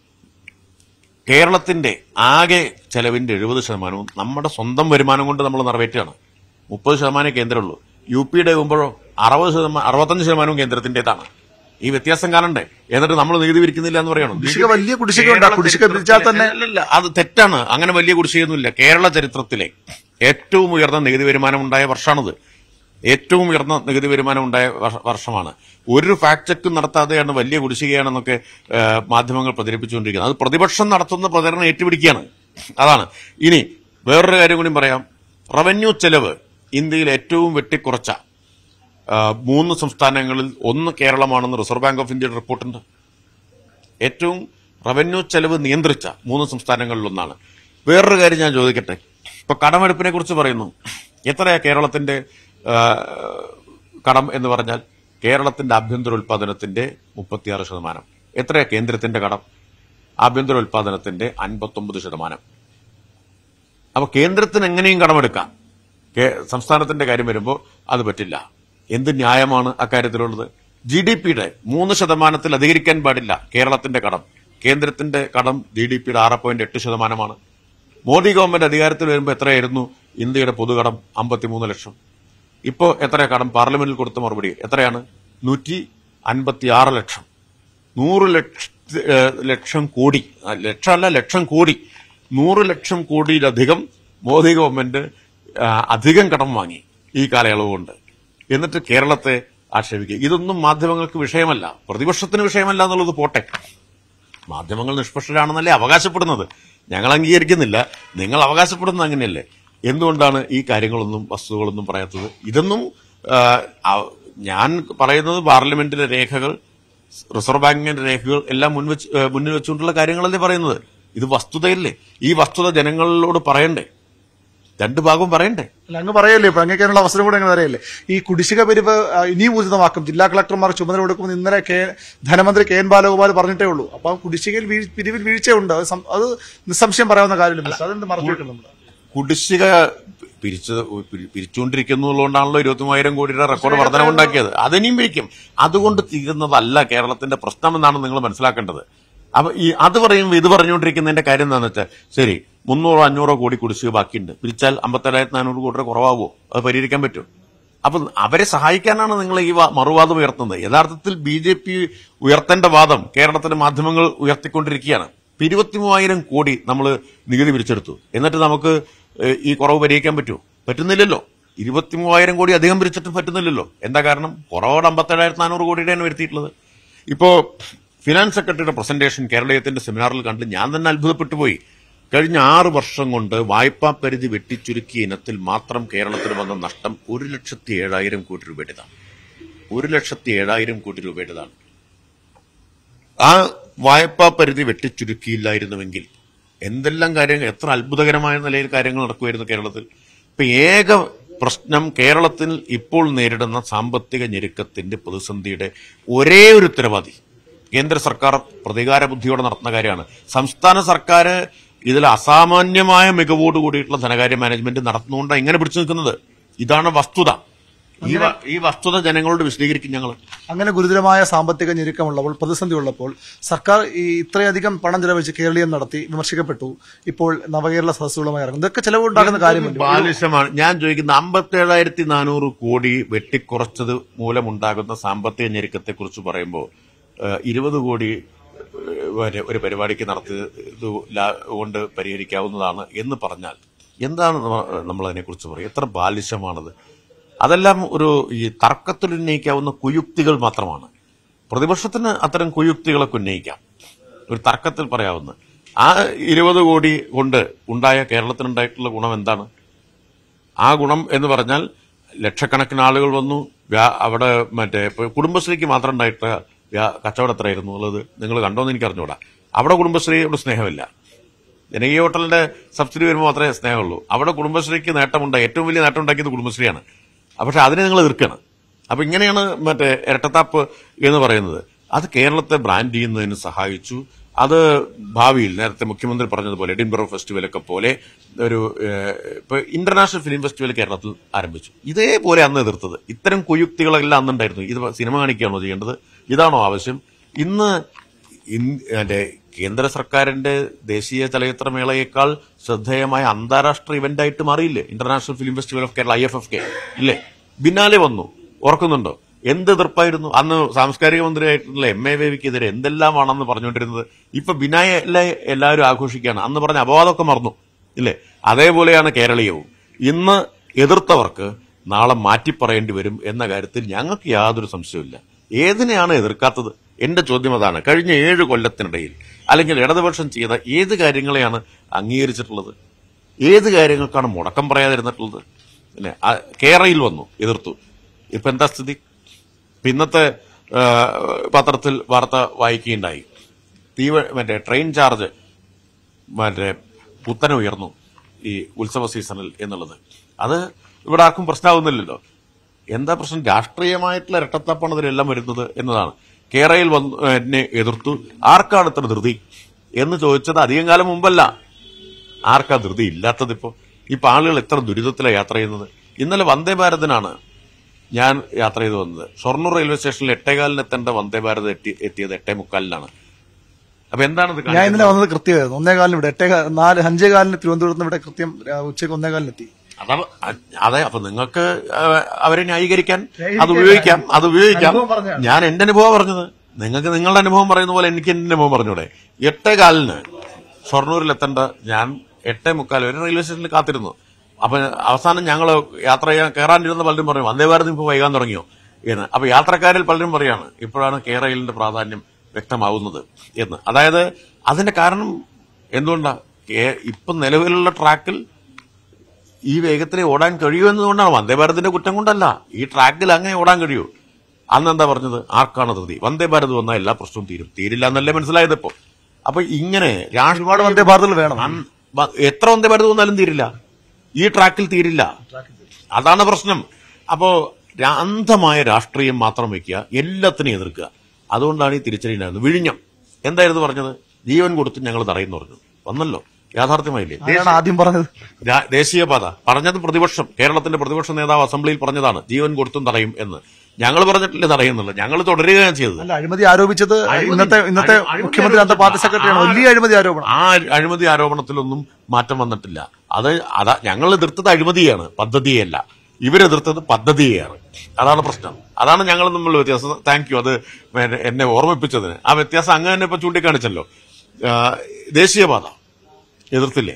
കേരളത്തിന്റെ ആകെ ചെലവിന്റെ എഴുപത് ശതമാനവും നമ്മുടെ സ്വന്തം വരുമാനം കൊണ്ട് നമ്മൾ നിറവേറ്റുകയാണ് മുപ്പത് ശതമാനം കേന്ദ്രമുള്ളൂ യു പിയുടെ ആകുമ്പോഴോ അറുപത് ശതമാനം അറുപത്തഞ്ച് ശതമാനവും കേന്ദ്രത്തിന്റേതാണ് ഈ വ്യത്യാസം കാണണ്ടേ എന്നിട്ട് നമ്മൾ നികുതി പിരിക്കുന്നില്ല എന്ന് പറയണം കുടിശ്ശിക വലിയ കുടിശ്ശിക ഉണ്ട്. ആ കുടിശ്ശിക പിരിച്ചാൽ തന്നെ- അല്ലല്ല അത് തെറ്റാണ് അങ്ങനെ വലിയ കുടിശ്ശികയൊന്നുമില്ല കേരള ചരിത്രത്തിലെ ഏറ്റവും ഉയർന്ന നികുതി വരുമാനം ഉണ്ടായ വർഷമാണിത് ഏറ്റവും ഉയർന്ന നികുതി വരുമാനം ഉണ്ടായ വർഷ- വർഷമാണ് ഒരു ഫാക്ട് ചെക്ക് നടത്താതെയാണ് വലിയ കുടിശ്ശികയാണെന്നൊക്കെ ആ, മാധ്യമങ്ങൾ പ്രചരിപ്പിച്ചുകൊണ്ടിരിക്കുന്നത് അത് പ്രതിപക്ഷം നടത്തുന്ന പ്രചരണം ഏറ്റുപിടിക്കുകയാണ് അതാണ് ഇനി വേറൊരു കാര്യം കൂടി പറയാം റവന്യൂ ചെലവ് ഇന്ത്യയിൽ ഏറ്റവും വെട്ടിക്കുറച്ച ആ, മൂന്ന് സംസ്ഥാനങ്ങളിൽ ഒന്ന് കേരളമാണെന്ന് റിസർവ് ബാങ്ക് ഓഫ് ഇന്ത്യയുടെ റിപ്പോർട്ടുണ്ട് ഏറ്റവും റവന്യൂ ചെലവ് നിയന്ത്രിച്ച മൂന്ന് സംസ്ഥാനങ്ങളിലൊന്നാണ് വേറൊരു കാര്യം ഞാൻ ചോദിക്കട്ടെ ഇപ്പൊ കടമെടുപ്പിനെ കുറിച്ച് പറയുന്നു എത്രയാ കേരളത്തിന്റെ ആ, കടം എന്ന് പറഞ്ഞാൽ കേരളത്തിന്റെ ആഭ്യന്തര ഉൽപാദനത്തിന്റെ മുപ്പത്തിയാറ് ശതമാനം എത്രയാ കേന്ദ്രത്തിന്റെ കടം ആഭ്യന്തര ഉൽപാദനത്തിന്റെ അൻപത്തൊമ്പത് ശതമാനം അപ്പൊ കേന്ദ്രത്തിന് എങ്ങനെയും കടമെടുക്കാം കേ- സംസ്ഥാനത്തിന്റെ കാര്യം വരുമ്പോൾ അത് പറ്റില്ല എന്ത് ന്യായമാണ് അക്കാര്യത്തിലുള്ളത് ജി ഡി പിയുടെ മൂന്ന് ശതമാനത്തിൽ അധികരിക്കാൻ പാടില്ല കേരളത്തിന്റെ കടം കേന്ദ്രത്തിന്റെ കടം ജി ഡി പിയുടെ ആറ് പോയിന്റ് എട്ട് ശതമാനമാണ് മോദി ഗവൺമെന്റ് അധികാരത്തിൽ വരുമ്പോൾ എത്രയായിരുന്നു ഇന്ത്യയുടെ പൊതുകടം അമ്പത്തിമൂന്ന് ലക്ഷം ഇപ്പോ എത്ര കടം പാർലമെന്റിൽ കൊടുത്ത മറുപടി എത്രയാണ് നൂറ്റി അൻപത്തി ആറ് ലക്ഷം നൂറ് ലക്ഷ ഏഹ് ലക്ഷം കോടി ആ, ലക്ഷമല്ല ലക്ഷം കോടി നൂറ് ലക്ഷം കോടിയിലധികം മോദി ഗവൺമെന്റ് ആ, അധികം കടം വാങ്ങി ഈ കാലയളവ് കൊണ്ട് എന്നിട്ട് കേരളത്തെ ആക്ഷേപിക്കുക ഇതൊന്നും മാധ്യമങ്ങൾക്ക് വിഷയമല്ല പ്രതിപക്ഷത്തിന് വിഷയമല്ല എന്നുള്ളത് പോട്ടെ മാധ്യമങ്ങൾ നിഷ്പക്ഷരാണെന്നല്ലേ അവകാശപ്പെടുന്നത് ഞങ്ങൾ അംഗീകരിക്കുന്നില്ല നിങ്ങൾ അവകാശപ്പെടുന്നത് അങ്ങനെയല്ലേ എന്തുകൊണ്ടാണ് ഈ കാര്യങ്ങളൊന്നും വസ്തുതകളൊന്നും പറയാത്തത് ഇതൊന്നും ആ, ആ, ഞാൻ പറയുന്നത് പാർലമെന്റിലെ രേഖകൾ റിസർവ് ബാങ്കിന്റെ രേഖകൾ എല്ലാം മുൻവെച്ച് ഏ, മുന്നിൽ വെച്ചുകൊണ്ടുള്ള കാര്യങ്ങളല്ലേ പറയുന്നത് ഇത് വസ്തുതയല്ലേ ഈ വസ്തുത ജനങ്ങളോട് പറയണ്ടേ രണ്ടു ഭാഗവും പറയണ്ടേ അല്ല, അങ്ങ് പറയല്ലേ ഇപ്പൊ അങ്ങേക്കാനുള്ള അവസരം കൂടെ അങ്ങനെ അറിയല്ലേ ഈ കുടിശ്ശിക പിരിവ് ആ, ഇനിയും ഊർജിതമാക്കും ജില്ലാ കളക്ടർമാർ ചുമതല കൊടുക്കുമെന്ന് ഇന്നലെ കെ ധനമന്ത്രി കെ എൻ ബാലഗോപാൽ പറഞ്ഞിട്ടേ ഉള്ളൂ അപ്പൊ ആ കുടിശ്ശികയിൽ വീഴ്- പിരിവിൽ വീഴ്ചയുണ്ട് അത് സം- അത് നിസ്സംശയം പറയാവുന്ന കാര്യമില്ല അതെന്ത് മറച്ചു വെക്കണം നമ്മൾ കുടിശ്ശിക പിരിച്ചത് പിരി- പിരിച്ചുകൊണ്ടിരിക്കുന്നുള്ളതുകൊണ്ടാണല്ലോ ഇരുപത്തി മൂവായിരം കോടിയുടെ റെക്കോർഡ് വർധന ഉണ്ടാക്കിയത് അതിനിയും പിരിക്കും അതുകൊണ്ട് തീരുന്നതല്ല കേരളത്തിന്റെ പ്രശ്നം എന്നാണ് നിങ്ങൾ മനസ്സിലാക്കേണ്ടത് അപ്പൊ ഈ അത് പറയുമ്പോൾ ഇത് പറഞ്ഞുകൊണ്ടിരിക്കുന്നതിന്റെ കാര്യം എന്താണെന്ന് വെച്ചാൽ ശരി മുന്നൂറോ അഞ്ഞൂറോ കോടി കുടിശ്ശിക ബാക്കിയുണ്ട് പിരിച്ചാൽ അമ്പത്തേഴായിരത്തി നാനൂറ് കോടി രൂപ കുറവാകുമോ അത് പരിഹരിക്കാൻ പറ്റും അപ്പൊ അവരെ സഹായിക്കാനാണ് നിങ്ങൾ ഈ വാ- മറുവാദം ഉയർത്തുന്നത് യഥാർത്ഥത്തിൽ ബി ജെ പി ഉയർത്തേണ്ട വാദം കേരളത്തിലെ മാധ്യമങ്ങൾ ഉയർത്തിക്കൊണ്ടിരിക്കുകയാണ് ഇപ്പൊ ഇരുപത്തി മൂവായിരം കോടി നമ്മൾ നികുതി പിരിച്ചെടുത്തു എന്നിട്ട് നമുക്ക് ഏഹ്, ഈ കുറവ് പരിഹരിക്കാൻ പറ്റുമോ പറ്റുന്നില്ലല്ലോ ഇരുപത്തി മൂവായിരം കോടി അധികം പിരിച്ചിട്ടും പറ്റുന്നില്ലല്ലോ എന്താ കാരണം കുറവോട് അമ്പത്തേഴായിരത്തി നാനൂറ് കോടിയുടെയാണ് വരുത്തിയിട്ടുള്ളത് ഇപ്പോ ഫിനാൻസ് സെക്രട്ടറിയുടെ പ്രസന്റേഷൻ കേരളീയത്തിന്റെ സെമിനാറിൽ കണ്ട് ഞാൻ തന്നെ അത്ഭുതപ്പെട്ടു പോയി കഴിഞ്ഞ ആറ് വർഷം കൊണ്ട് വായ്പാ പരിധി വെട്ടിച്ചുരുക്കിയ ഇനത്തിൽ മാത്രം കേരളത്തിന് വന്ന നഷ്ടം ഒരു ലക്ഷത്തി ഏഴായിരം കോടി രൂപയുടേതാണ് ഒരു ലക്ഷത്തി ഏഴായിരം കോടി രൂപയുടേതാണ് ആ വായ്പാ പരിധി വെട്ടിച്ചുരുക്കിയില്ലായിരുന്നുവെങ്കിൽ എന്തെല്ലാം കാര്യങ്ങൾ എത്ര അത്ഭുതകരമായ നിലയിൽ കാര്യങ്ങൾ നടക്കുമായിരുന്നു കേരളത്തിൽ ഇപ്പൊ ഏക പ്രശ്നം കേരളത്തിൽ ഇപ്പോൾ നേരിടുന്ന സാമ്പത്തിക ഞെരുക്കത്തിന്റെ പ്രതിസന്ധിയുടെ ഒരേ ഒരു ഉത്തരവാദി കേന്ദ്ര സർക്കാർ പ്രതികാര ബുദ്ധിയോടെ നടത്തുന്ന കാര്യമാണ് സംസ്ഥാന സർക്കാർ ഇതിൽ അസാമാന്യമായ മികവോട് കൂടിയിട്ടുള്ള ധനകാര്യ മാനേജ്മെന്റ് നടത്തുന്നുകൊണ്ടാണ് ഇങ്ങനെ പിടിച്ചു നിൽക്കുന്നത് ഇതാണ് വസ്തുത ഈ വ- ഈ വസ്തുത ജനങ്ങളോട് വിശദീകരിക്കും ഞങ്ങൾ അങ്ങനെ ഗുരുതരമായ സാമ്പത്തിക ഞെരുക്കമുള്ളപ്പോൾ പ്രതിസന്ധി ഉള്ളപ്പോൾ സർക്കാർ ഈ ഇത്രയധികം പണം ചെലവഴിച്ച് കേരളീയം നടത്തി വിമർശിക്കപ്പെട്ടു ഇപ്പോൾ നവകേരള സദസ്സുകളുമായി ഇറങ്ങും ഇതൊക്കെ ചെലവുണ്ടാക്കുന്ന കാര്യമല്ല ബാലിശമാണ് ഞാൻ ചോദിക്കുന്ന അമ്പത്തി ഏഴായിരത്തി നാനൂറ് കോടി വെട്ടിക്കുറച്ചത് മൂലമുണ്ടാകുന്ന സാമ്പത്തിക ഞെരുക്കത്തെ കുറിച്ച് പറയുമ്പോൾ ഇരുപത് കോടി ഏഹ്, വരെ ഒരു പരിപാടിക്ക് നടത്തി ഇത് ലാ- കൊണ്ട് പരിഹരിക്കാവുന്നതാണ് എന്ന് പറഞ്ഞാൽ എന്താണ് നമ്മൾ അതിനെക്കുറിച്ച് പറയുക എത്ര ബാലിശമാണത് അതെല്ലാം ഒരു ഈ തർക്കത്തിൽ ഉന്നയിക്കാവുന്ന കുയുക്തികൾ മാത്രമാണ് പ്രതിപക്ഷത്തിന് അത്തരം കുയുക്തികളൊക്കെ ഉന്നയിക്കാം ഒരു തർക്കത്തിൽ പറയാവുന്ന ആ ഇരുപത് കോടി കൊണ്ട് ഉണ്ടായ കേരളത്തിനുണ്ടായിട്ടുള്ള ഗുണം എന്താണ് ആ ഗുണം എന്ന് പറഞ്ഞാൽ ലക്ഷക്കണക്കിന് ആളുകൾ വന്നു വ്യാ- അവിടെ മറ്റേ ഇപ്പൊ കുടുംബശ്രീക്ക് മാത്രം ഉണ്ടായിട്ട് വ്യാ- കച്ചവടം എത്രയായിരുന്നു എന്നുള്ളത് നിങ്ങൾ കണ്ടോന്ന് എനിക്ക് അറിഞ്ഞൂടാ അവിടെ കുടുംബശ്രീയോട് സ്നേഹമില്ല ജനകീയ ഹോട്ടലിന്റെ സബ്സിഡി വരുമ്പോൾ മാത്രമേ സ്നേഹമുള്ളൂ അവിടെ കുടുംബശ്രീക്ക് നേട്ടമുണ്ടായി ഏറ്റവും വലിയ നേട്ടം ഉണ്ടാക്കിയത് കുടുംബശ്രീയാണ് അപ്പൊ പക്ഷെ അതിനെ നിങ്ങൾ എതിർക്കണം അപ്പൊ ഇങ്ങനെയാണ് മറ്റേ ഇരട്ടത്താപ്പ് എന്ന് പറയുന്നത് അത് കേരളത്തെ ബ്രാൻഡ് ചെയ്യുന്നതിന് സഹായിച്ചു അത് ഭാവിയിൽ നേരത്തെ മുഖ്യമന്ത്രി പറഞ്ഞതുപോലെ എഡിൻബറോ ഫെസ്റ്റിവലൊക്കെ പോലെ ഒരു ഏഹ്, ഇപ്പൊ ഇന്റർനാഷണൽ ഫിലിം ഫെസ്റ്റിവൽ കേരളത്തിൽ ആരംഭിച്ചു ഇതേപോലെ അന്ന് എതിർത്തത് ഇത്തരം കുയുക്തികളെല്ലാം അന്നുണ്ടായിരുന്നു ഇത് സിനിമ കാണിക്കുകയാണോ ചെയ്യേണ്ടത് ഇതാണോ ആവശ്യം ഇന്ന് ഇൻ- മറ്റേ കേന്ദ്ര സർക്കാരിന്റെ ദേശീയ ചലച്ചിത്ര മേളയേക്കാൾ ശ്രദ്ധേയമായ അന്താരാഷ്ട്ര ഇവന്റ് ആയിട്ട് മാറിയില്ലേ international film festival of Kerala I F F K ഇല്ലേ ബിന്നാലെ വന്നു ഓർക്കുന്നുണ്ടോ എന്ത് എതിർപ്പായിരുന്നു അന്ന് സാംസ്കാരിക മന്ത്രിയായിട്ടുള്ള എം എ വേവിക്കെതിരെ എന്തെല്ലാമാണെന്ന് പറഞ്ഞുകൊണ്ടിരുന്നത് ഇപ്പൊ ബിനായ എല്ലാ എല്ലാവരും ആഘോഷിക്കുകയാണ് അന്ന് പറഞ്ഞ അപവാദമൊക്കെ മറന്നു ഇല്ലേ അതേപോലെയാണ് കേരളീയവും ഇന്ന് എതിർത്തവർക്ക് നാളെ മാറ്റിപ്പറയേണ്ടി വരും എന്ന കാര്യത്തിൽ ഞങ്ങൾക്ക് യാതൊരു സംശയവുമില്ല ഏതിനെയാണ് എതിർക്കാത്തത് എന്റെ ചോദ്യം അതാണ് കഴിഞ്ഞ ഏഴ് കൊല്ലത്തിനിടയിൽ അല്ലെങ്കിൽ ഇടതുപക്ഷം ചെയ്ത ഏത് കാര്യങ്ങളെയാണ് അംഗീകരിച്ചിട്ടുള്ളത് ഏത് കാര്യങ്ങൾക്കാണ് മുടക്കം പറയാതിരുന്നിട്ടുള്ളത് പിന്നെ ആ, കേരളയിൽ വന്നു എതിർത്തു ഇപ്പൊ എന്താ സ്ഥിതി ഇപ്പൊ ഇന്നത്തെ ആ, പത്രത്തിൽ വാർത്ത വായിക്കുകയുണ്ടായി തീവ മറ്റേ ട്രെയിൻ ചാർജ് മറ്റേ കുത്തനെ ഉയർന്നു ഈ ഉത്സവ സീസണിൽ എന്നുള്ളത് അത് ഇവിടെ ആർക്കും പ്രശ്നമാകുന്നില്ലല്ലോ എന്താ പ്രശ്നം രാഷ്ട്രീയമായിട്ടുള്ള ഇരട്ടത്താപ്പാണ് ഇതിലെല്ലാം വരുന്നത് എന്നതാണ് കേരളയിൽ വന്ന് എന്നെ എതിർത്തു ആർക്കാണ് ഇത്ര ധൃതി എന്ന് ചോദിച്ചത് അധികം കാലം മുമ്പല്ല ആർക്കാ ധൃതി ഇല്ലാത്തതിപ്പോ ഇപ്പൊ ആളുകൾ എത്ര ദുരിതത്തിലാണ് യാത്ര ചെയ്യുന്നത് ഇന്നലെ വന്ദേ ഭാരതിനാണ് ഞാൻ യാത്ര ചെയ്തു വന്നത് ഷൊർണൂർ റെയിൽവേ സ്റ്റേഷനിൽ എട്ടേകാലിന് എത്തേണ്ട വന്ദേ ഭാരത് എത്തി എത്തിയത് എട്ടേ മുക്കാലിനാണ് അപ്പൊ എന്താണിത് ഞാൻ കാണിക്കുന്നത്? ഇന്നലെ വന്നത് കൃത്യമായിരുന്നു ഒന്നേകാലിന് ഇവിടെ എട്ടേ നാല് അഞ്ചേ കാലിന് തിരുവനന്തപുരത്ത് നിന്ന് ഇവിടെ കൃത്യം ആ, ഉച്ചയ്ക്ക് ഒന്നേകാലിനെത്തി അതാണ് അ- അതെ അപ്പൊ നിങ്ങൾക്ക് ആ, അവരെ ന്യായീകരിക്കാൻ അത് ഉപയോഗിക്കാം അത് ഉപയോഗിക്കാം അനുഭവം പറഞ്ഞതാണ്. ഞാൻ എന്റെ അനുഭവം പറഞ്ഞത് നിങ്ങൾക്ക് നിങ്ങളുടെ അനുഭവം പറയുന്ന പോലെ എനിക്ക് എന്റെ അനുഭവം പറഞ്ഞൂടെ എട്ടേ കാലിന് ഷൊർണൂരിൽ എത്തേണ്ട ഞാൻ എട്ടേ മുക്കാൽ വരെ റെയിൽവേ സ്റ്റേഷനിൽ കാത്തിരുന്നു അപ്പൊ അവസാനം ഞങ്ങൾ യാത്ര ചെയ്യാൻ കയറാനിരുന്ന പലരും പറഞ്ഞു വന്ദേ ഭാരത് ഇപ്പൊ വൈകാൻ തുടങ്ങിയോ എന്ന് അപ്പൊ യാത്രക്കാരിൽ പലരും പറയാണ് ഇപ്പോഴാണ് കേരളിന്റെ പ്രാധാന്യം വ്യക്തമാവുന്നത് എന്ന് അതായത് അതിന്റെ കാരണം എന്തുകൊണ്ടാ കേ- ഇപ്പൊ നിലവിലുള്ള ട്രാക്കിൽ ഈ വേഗത്തിൽ ഓടാൻ കഴിയൂ എന്നതുകൊണ്ടാണ് വന്ദേ ഭാരതിന്റെ കുറ്റം കൊണ്ടല്ല ഈ ട്രാക്കിൽ അങ്ങനെ ഓടാൻ കഴിയൂ അന്ന് എന്താ പറഞ്ഞത് ആർക്കാണ് ധൃതി വന്ദേ ഭാരത് വന്നാൽ എല്ലാ പ്രശ്നവും തീരും തീരില്ല എന്നല്ലേ മനസ്സിലായത് ഇപ്പോ അപ്പൊ ഇങ്ങനെ രാഷ്ട്രീയ ഒരുപാട് വന്ദേ ഭാരതുകൾ വേണം അൻ- വ- എത്ര വന്ദേ ഭാരത് വന്നാലും തീരില്ല ഈ ട്രാക്കിൽ തീരില്ല അതാണ് പ്രശ്നം അപ്പോ രാ- അന്ധമായ രാഷ്ട്രീയം മാത്രം വെക്കുക എല്ലാത്തിനെയും എതിർക്കുക അതുകൊണ്ടാണ് ഈ തിരിച്ചടി ഉണ്ടായിരുന്നത് വിഴിഞ്ഞം എന്തായിരുന്നു പറഞ്ഞത് ജീവൻ കൊടുത്ത് ഞങ്ങൾ തടയുന്നു പറഞ്ഞു വന്നല്ലോ യാഥാർത്ഥ്യമായില്ലേ ആരാണ് ആദ്യം പറഞ്ഞത് രാ- ദേശീയപാത പറഞ്ഞത് പ്രതിപക്ഷം കേരളത്തിന്റെ പ്രതിപക്ഷ നേതാവ് അസംബ്ലിയിൽ പറഞ്ഞതാണ് ജീവൻ കൊടുത്തും തടയും എന്ന് ഞങ്ങൾ പറഞ്ഞിട്ടില്ല തടയുന്നുള്ളത് ഞങ്ങൾ തുടരുകയാണ് ചെയ്തത് അല്ല അഴിമതി ആരോപിച്ചത് അഴിമതി- ഇന്നത്തെ ഇന്നത്തെ അഴി- അഴിമതി മുഖ്യമന്ത്രി അന്നത്തെ പാർട്ടി സെക്രട്ടറിയാണ് ആ- വലിയ അഴിമതി ആരോപണം ആ അഴിമതി ആരോപണത്തിലൊന്നും മാറ്റം വന്നിട്ടില്ല അത് അതാ ഞങ്ങൾ എതിർത്തത് അഴിമതിയാണ് പദ്ധതിയല്ല ഇവരെതിർത്തത് പദ്ധതിയെയാണ് അതാണ് പ്രശ്നം അതാണ് ഞങ്ങൾ തമ്മിലുള്ള വ്യത്യാസം താങ്ക് യു അത് എന്നെ- എന്നെ ഓർമ്മിപ്പിച്ചതിന് ആ വ്യത്യാസം അങ്ങ് തന്നെ ഇപ്പൊ ചൂണ്ടിക്കാണിച്ചല്ലോ ആ, ദേശീയപാത എതിർത്തില്ലേ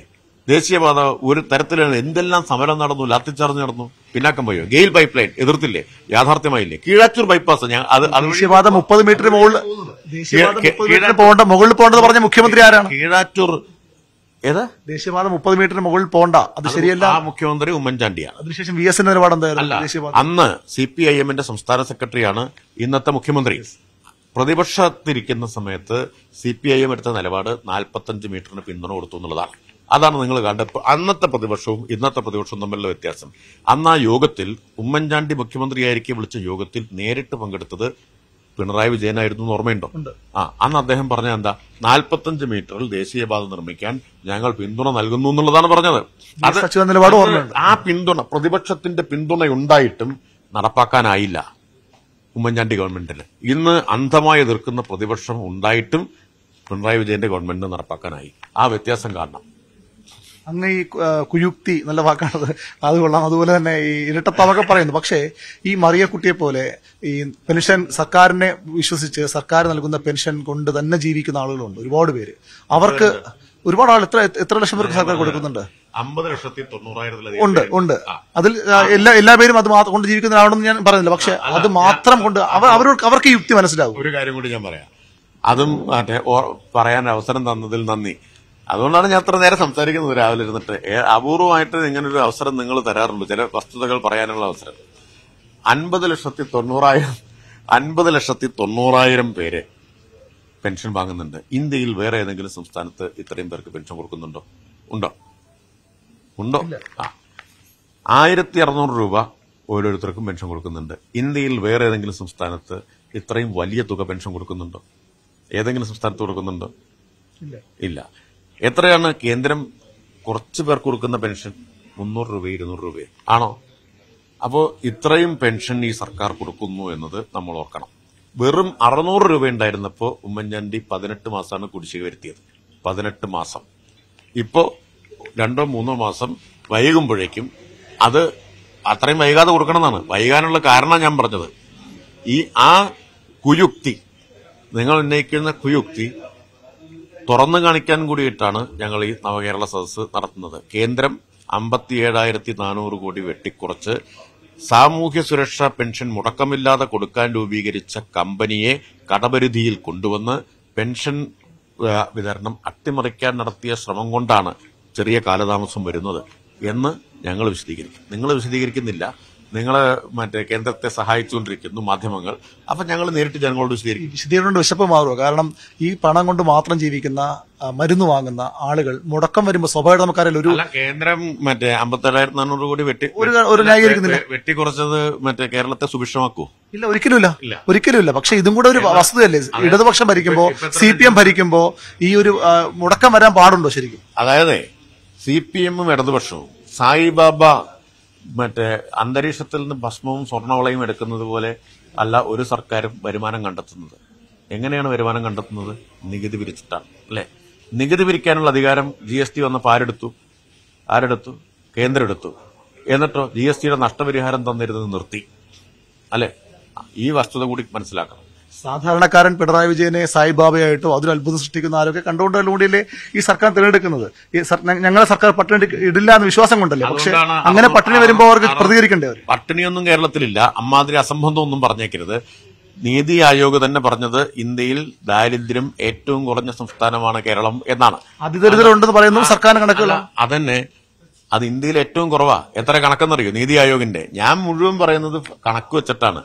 ദേശീയപാത ഒരു തരത്തിലാണ് എന്തെല്ലാം സമരം നടന്നു ലാത്തിച്ചാർജ് നടന്നു പിന്നാക്കം പോയോ ഗെയിൽ പൈപ്പ് ലൈൻ എതിർത്തില്ലേ യാഥാർത്ഥ്യമായില്ലേ കീഴാറ്റൂർ ബൈപ്പാസ് ഞാൻ അത് അത് ദേശീയപാത മുപ്പത് മീറ്റർ മുകളിൽ ദേശീയപാത കീഴ- മുപ്പത് മീറ്റർ പോകേണ്ട മുകളിൽ പോകേണ്ടത് പറഞ്ഞ മുഖ്യമന്ത്രി ആരാണ് കീഴാറ്റൂർ ഏതാ ദേശീയപാത മുപ്പത് മീറ്റർ മുകളിൽ പോകണ്ട അത് ശരിയല്ല ആ മുഖ്യമന്ത്രി ഉമ്മൻചാണ്ടിയാണ് അതിനുശേഷം വി എസിന്റെ നിലപാട് അല്ല എന്തായാലും ദേശീയപാത അന്ന് സി പി ഐ എമ്മിന്റെ സംസ്ഥാന സെക്രട്ടറിയാണ് ഇന്നത്തെ മുഖ്യമന്ത്രി പ്രതിപക്ഷത്തിരിക്കുന്ന സമയത്ത് സി പി ഐ എം എടുത്ത നിലപാട് നാൽപ്പത്തഞ്ച് മീറ്ററിന് പിന്തുണ കൊടുത്തു എന്നുള്ളതാണ് അതാണ് നിങ്ങൾ കണ്ടത് അന്നത്തെ പ്രതിപക്ഷവും ഇന്നത്തെ പ്രതിപക്ഷവും തമ്മിലുള്ള വ്യത്യാസം അന്ന് ആ യോഗത്തിൽ ഉമ്മൻചാണ്ടി മുഖ്യമന്ത്രിയായിരിക്കെ വിളിച്ച യോഗത്തിൽ നേരിട്ട് പങ്കെടുത്തത് പിണറായി വിജയനായിരുന്നു എന്ന് ഓർമ്മയുണ്ടോ ആ അന്ന് അദ്ദേഹം പറഞ്ഞ എന്താ നാൽപ്പത്തഞ്ച് മീറ്ററിൽ ദേശീയപാത നിർമ്മിക്കാൻ ഞങ്ങൾ പിന്തുണ നൽകുന്നു എന്നുള്ളതാണ് പറഞ്ഞത് അത് സച്ചിദാനന്ദ നിലപാട് ഓർമ്മയുണ്ട് ആ പിന്തുണ പ്രതിപക്ഷത്തിന്റെ പിന്തുണ ഉണ്ടായിട്ടും നടപ്പാക്കാനായില്ല ഉമ്മൻചാണ്ടി ഗവൺമെന്റിന് ഇന്ന് അന്ധമായി എതിർക്കുന്ന പ്രതിപക്ഷം ഉണ്ടായിട്ടും പിണറായി വിജയന്റെ ഗവൺമെന്റിന് നടപ്പാക്കാനായി ആ വ്യത്യാസം കാണണം അങ്ങ് ഈ ആ, കുയുക്തി നല്ല വാക്കാണത് അത് കൊള്ളാം അതുപോലെ തന്നെ ഈ ഇരട്ടത്താവൊക്കെ പറയുന്നു പക്ഷേ ഈ മറിയക്കുട്ടിയെ പോലെ ഈ പെൻഷൻ സർക്കാരിനെ വിശ്വസിച്ച് സർക്കാർ നൽകുന്ന പെൻഷൻ കൊണ്ട് തന്നെ ജീവിക്കുന്ന ആളുകളുണ്ട് ഒരുപാട് പേര് അവർക്ക് ഒരുപാട് ആൾ എത്ര എത്ര ലക്ഷം പേർക്ക് സർക്കാർ കൊടുക്കുന്നുണ്ട് അമ്പത് ലക്ഷത്തി തൊണ്ണൂറായിരത്തിലധികം ഉണ്ട് പേര്. ഉണ്ട് അതിൽ ആ, എല്ലാ എല്ലാ പേരും അത് മാത്രം കൊണ്ട് ജീവിക്കുന്നതാണെന്ന് ഞാൻ പറയുന്നില്ല പക്ഷെ അത് മാത്രം കൊണ്ട് അവർ അവർക്ക് അവർക്ക് ഈ യുക്തി മനസ്സിലാവും ഒരു കാര്യം കൂടി ഞാൻ പറയാം അതും മറ്റേ ഓ- പറയാൻ അവസരം തന്നതിൽ നന്ദി അതുകൊണ്ടാണ് ഞാൻ അത്ര നേരം സംസാരിക്കുന്നത് രാവിലെ ഇരുന്നിട്ട് ഏ- അപൂർവമായിട്ട് ഇങ്ങനൊരു അവസരം നിങ്ങൾ തരാറുള്ളൂ ചില വസ്തുതകൾ പറയാനുള്ള അവസരം അൻപത് ലക്ഷത്തി തൊണ്ണൂറായിരം അൻപത് ലക്ഷത്തി തൊണ്ണൂറായിരം പേര് പെൻഷൻ വാങ്ങുന്നുണ്ട് ഇന്ത്യയിൽ വേറെ ഏതെങ്കിലും സംസ്ഥാനത്ത് ഇത്രയും പേർക്ക് പെൻഷൻ കൊടുക്കുന്നുണ്ടോ ഉണ്ടോ ഉണ്ടോ ആ ആയിരത്തി അറുന്നൂറ് രൂപ ഓരോരുത്തർക്കും പെൻഷൻ കൊടുക്കുന്നുണ്ട് ഇന്ത്യയിൽ വേറെ ഏതെങ്കിലും സംസ്ഥാനത്ത് ഇത്രയും വലിയ തുക പെൻഷൻ കൊടുക്കുന്നുണ്ടോ ഏതെങ്കിലും സംസ്ഥാനത്ത് കൊടുക്കുന്നുണ്ടോ ഇല്ല എത്രയാണ് കേന്ദ്രം കുറച്ചു പേർക്ക് കൊടുക്കുന്ന പെൻഷൻ മുന്നൂറ് രൂപ ഇരുന്നൂറ് രൂപ ആണോ അപ്പോ ഇത്രയും പെൻഷൻ ഈ സർക്കാർ കൊടുക്കുന്നു എന്നത് നമ്മൾ ഓർക്കണം വെറും അറുന്നൂറ് രൂപ ഉണ്ടായിരുന്നപ്പോ ഉമ്മൻചാണ്ടി പതിനെട്ട് മാസമാണ് കുടിശ്ശിക വരുത്തിയത് പതിനെട്ട് മാസം ഇപ്പോ രണ്ടോ മൂന്നോ മാസം വൈകുമ്പോഴേക്കും അത് അത്രയും വൈകാതെ കൊടുക്കണമെന്നാണ് വൈകാനുള്ള കാരണം ഞാൻ പറഞ്ഞത് ഈ ആ കുയുക്തി നിങ്ങൾ ഉന്നയിക്കുന്ന കുയുക്തി തുറന്നു കാണിക്കാൻ കൂടിയിട്ടാണ് ഞങ്ങൾ ഈ നവകേരള സദസ്സ് നടത്തുന്നത് കേന്ദ്രം അമ്പത്തിയേഴായിരത്തി നാനൂറ് കോടി വെട്ടിക്കുറച്ച് സാമൂഹ്യ സുരക്ഷാ പെൻഷൻ മുടക്കമില്ലാതെ കൊടുക്കാൻ രൂപീകരിച്ച കമ്പനിയെ കടപരിധിയിൽ കൊണ്ടുവന്ന് പെൻഷൻ ആ, വിതരണം അട്ടിമറിക്കാൻ നടത്തിയ ശ്രമം കൊണ്ടാണ് ചെറിയ കാലതാമസം വരുന്നത് എന്ന് ഞങ്ങൾ വിശദീകരിക്കും നിങ്ങൾ വിശദീകരിക്കുന്നില്ല നിങ്ങൾ മറ്റേ കേന്ദ്രത്തെ സഹായിച്ചുകൊണ്ടിരിക്കുന്നു മാധ്യമങ്ങൾ അപ്പൊ ഞങ്ങൾ നേരിട്ട് ജനങ്ങളോട് വിശദീകരിക്കും വിശദീകരണം കൊണ്ട് വിശപ്പ് മാറുക കാരണം ഈ പണം കൊണ്ട് മാത്രം ജീവിക്കുന്ന ആ, മരുന്ന് വാങ്ങുന്ന ആളുകൾ മുടക്കം വരുമ്പോൾ സ്വാഭാവികം നമുക്കറിയാലോ ഒരു അല്ല കേന്ദ്രം മറ്റേ അമ്പത്തേഴായിരത്തി നാനൂറ് കോടി വെട്ടി ഒരു- ഒരു ന്യായീകരിക്കുന്നില്ല. വെ- വെട്ടിക്കുറച്ചത് മറ്റേ കേരളത്തെ സുഭിക്ഷമാക്കൂ ഇല്ല ഒരിക്കലും ഇല്ല ഇല്ല. ഒരിക്കലും ഇല്ല പക്ഷെ ഇതും കൂടെ ഒരു വസ്തുതയല്ലേ ഇടതുപക്ഷം ഭരിക്കുമ്പോ ഇപ്പൊ എത്ര സി പി എം ഭരിക്കുമ്പോ ഈ ഒരു ആ, മുടക്കം വരാൻ പാടുണ്ടോ ശരിക്കും അതായത് സി പി എമ്മും ഇടതുപക്ഷവും സായിബാബ മറ്റേ അന്തരീക്ഷത്തിൽ നിന്ന് ഭസ്മവും സ്വർണ്ണവളയും എടുക്കുന്നത് പോലെ അല്ല ഒരു സർക്കാരും വരുമാനം കണ്ടെത്തുന്നത് എങ്ങനെയാണ് വരുമാനം കണ്ടെത്തുന്നത് നികുതി പിരിച്ചിട്ടാണ് അല്ലെ നികുതി പിരിക്കാനുള്ള അധികാരം ജി എസ് ടി വന്നപ്പോൾ ആരെടുത്തു ആരെടുത്തു കേന്ദ്രം എടുത്തു എന്നിട്ടോ ജി എസ് ടിയുടെ നഷ്ടപരിഹാരം തന്നിരുന്നത് നിർത്തി അല്ലെ ഈ വസ്തുത കൂടി മനസ്സിലാക്കണം സാധാരണക്കാരൻ പിണറായി വിജയനെ സായിബാബയായിട്ടോ അതൊരു അത്ഭുതം സൃഷ്ടിക്കുന്ന ആരൊക്കെ കണ്ടുകൊണ്ടല്ലുകൂടിയല്ലേ ഈ സർക്കാർ തിരഞ്ഞെടുക്കുന്നത് ഈ സർ- ഞ- ഞങ്ങളെ സർക്കാർ പട്ടിണി ഇടില്ല എന്ന് വിശ്വാസം കൊണ്ടല്ലേ പക്ഷെ അതുകൊണ്ടാണ് അങ്ങനെ അറുന്നൂ- പട്ടിണി വരുമ്പോൾ അവർക്ക് അറു- പ്രതികരിക്കണ്ടേ അവർ പട്ടിണിയൊന്നും കേരളത്തിലില്ല അമ്മാതിരി അസംബന്ധം ഒന്നും പറഞ്ഞേക്കരുത് നീതി ആയോഗ് തന്നെ പറഞ്ഞത് ഇന്ത്യയിൽ ദാരിദ്ര്യം ഏറ്റവും കുറഞ്ഞ സംസ്ഥാനമാണ് കേരളം എന്നാണ് അതിദരിദ്രരുണ്ടെന്ന് പറയുന്നു സർക്കാരിന് കണക്കുകളാണ് അതന്നെ അത് ഇന്ത്യയിൽ ഏറ്റവും കുറവാ എത്ര കണക്കെന്നറിയോ നീതി ആയോഗിന്റെ ഞാൻ മുഴുവൻ പറയുന്നത് കണക്ക് വെച്ചിട്ടാണ്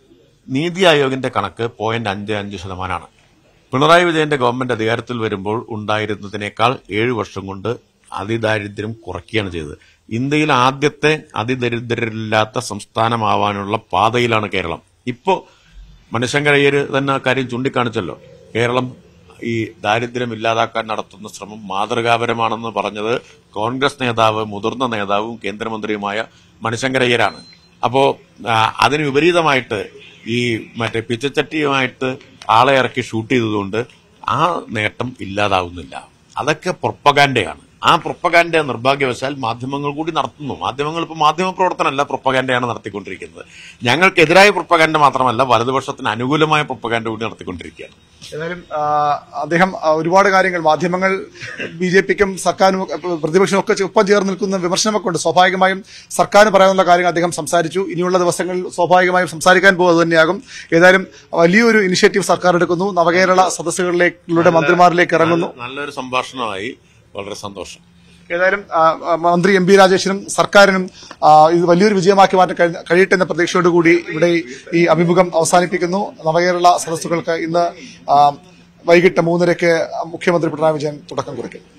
നീതി ആയോഗിന്റെ കണക്ക് പോയിന്റ് അഞ്ച് അഞ്ച് ശതമാനമാണ് പിണറായി വിജയന്റെ ഗവൺമെന്റ് അധികാരത്തിൽ വരുമ്പോൾ ഉണ്ടായിരുന്നതിനേക്കാൾ ഏഴ് വർഷം കൊണ്ട് അതിദാരിദ്ര്യം കുറയ്ക്കുകയാണ് ചെയ്തത് ഇന്ത്യയിൽ ആദ്യത്തെ അതിദരിദ്രരില്ലാത്ത സംസ്ഥാനമാവാനുള്ള പാതയിലാണ് കേരളം ഇപ്പോ മനുഷ്യങ്കരയ്യര് തന്നെ ആ കാര്യം ചൂണ്ടിക്കാണിച്ചല്ലോ കേരളം ഈ ദാരിദ്ര്യം ഇല്ലാതാക്കാൻ നടത്തുന്ന ശ്രമം മാതൃകാപരമാണെന്ന് പറഞ്ഞത് കോൺഗ്രസ് നേതാവ് മുതിർന്ന നേതാവും കേന്ദ്രമന്ത്രിയുമായ മനുഷ്യങ്കരയ്യരാണ് അപ്പോ ആ, അതിന് വിപരീതമായിട്ട് ഈ മറ്റേ പിച്ചച്ചട്ടിയുമായിട്ട് ആളെ ഇറക്കി ഷൂട്ട് ചെയ്തതുകൊണ്ട് ആ നേട്ടം ഇല്ലാതാവുന്നില്ല അതൊക്കെ പ്രൊപ്പഗാൻഡയാണ് ആ പ്രൊപ്പകാൻഡ നിർഭാഗ്യവശാൽ മാധ്യമങ്ങൾ കൂടി നടത്തുന്നു മാധ്യമങ്ങൾ ഇപ്പോൾ മാധ്യമ പ്രവർത്തനമല്ല പ്രൊപ്പകാൻഡയാണ് നടത്തിക്കൊണ്ടിരിക്കുന്നത് ഞങ്ങൾക്കെതിരായ പ്രൊപ്പകാൻഡ മാത്രമല്ല വലതുപക്ഷത്തിന് അനുകൂലമായ പ്രൊപ്പകാൻഡ കൂടി നടത്തിക്കൊണ്ടിരിക്കുകയാണ് ഏതായാലും ആ, അദ്ദേഹം ആ, ഒരുപാട് കാര്യങ്ങൾ മാധ്യമങ്ങൾ ബി ജെ പിക്കും സർക്കാരും ഒക്കെ, പ്രതിപക്ഷവും ഒക്കെ ഒപ്പം ചേർന്ന് നിൽക്കുന്ന വിമർശനമൊക്കെ ഉണ്ട് സ്വാഭാവികമായും സർക്കാരിന് പറയാനുള്ള കാര്യങ്ങൾ അദ്ദേഹം സംസാരിച്ചു ഇനിയുള്ള ദിവസങ്ങളിൽ സ്വാഭാവികമായും സംസാരിക്കാൻ പോകുന്നത് തന്നെയാകും ഏതായാലും വലിയൊരു ഇനിഷ്യേറ്റീവ് സർക്കാർ എടുക്കുന്നു നവകേരള സദസ്സുകളിലേക്കുള്ള മന്ത്രിമാരിലേക്ക് ഇറങ്ങുന്നു നല്ലൊരു സംഭാഷണമായി വളരെ സന്തോഷം ഏതായാലും ആ, ആ, മന്ത്രി എം പി രാജേഷിനും സർക്കാരിനും ആ, ഇത് വലിയൊരു വിജയമാക്കി മാറ്റാൻ കഴി- കഴിയട്ടെ എന്ന പ്രതീക്ഷയോടുകൂടി ഇവിടെ ഈ അഭിമുഖം അവസാനിപ്പിക്കുന്നു നവകേരള സദസ്സുകൾക്ക് ഇന്ന് ആ, വൈകിട്ട് മൂന്നരയ്ക്ക് മുഖ്യമന്ത്രി പിണറായി വിജയൻ തുടക്കം കുറിക്കും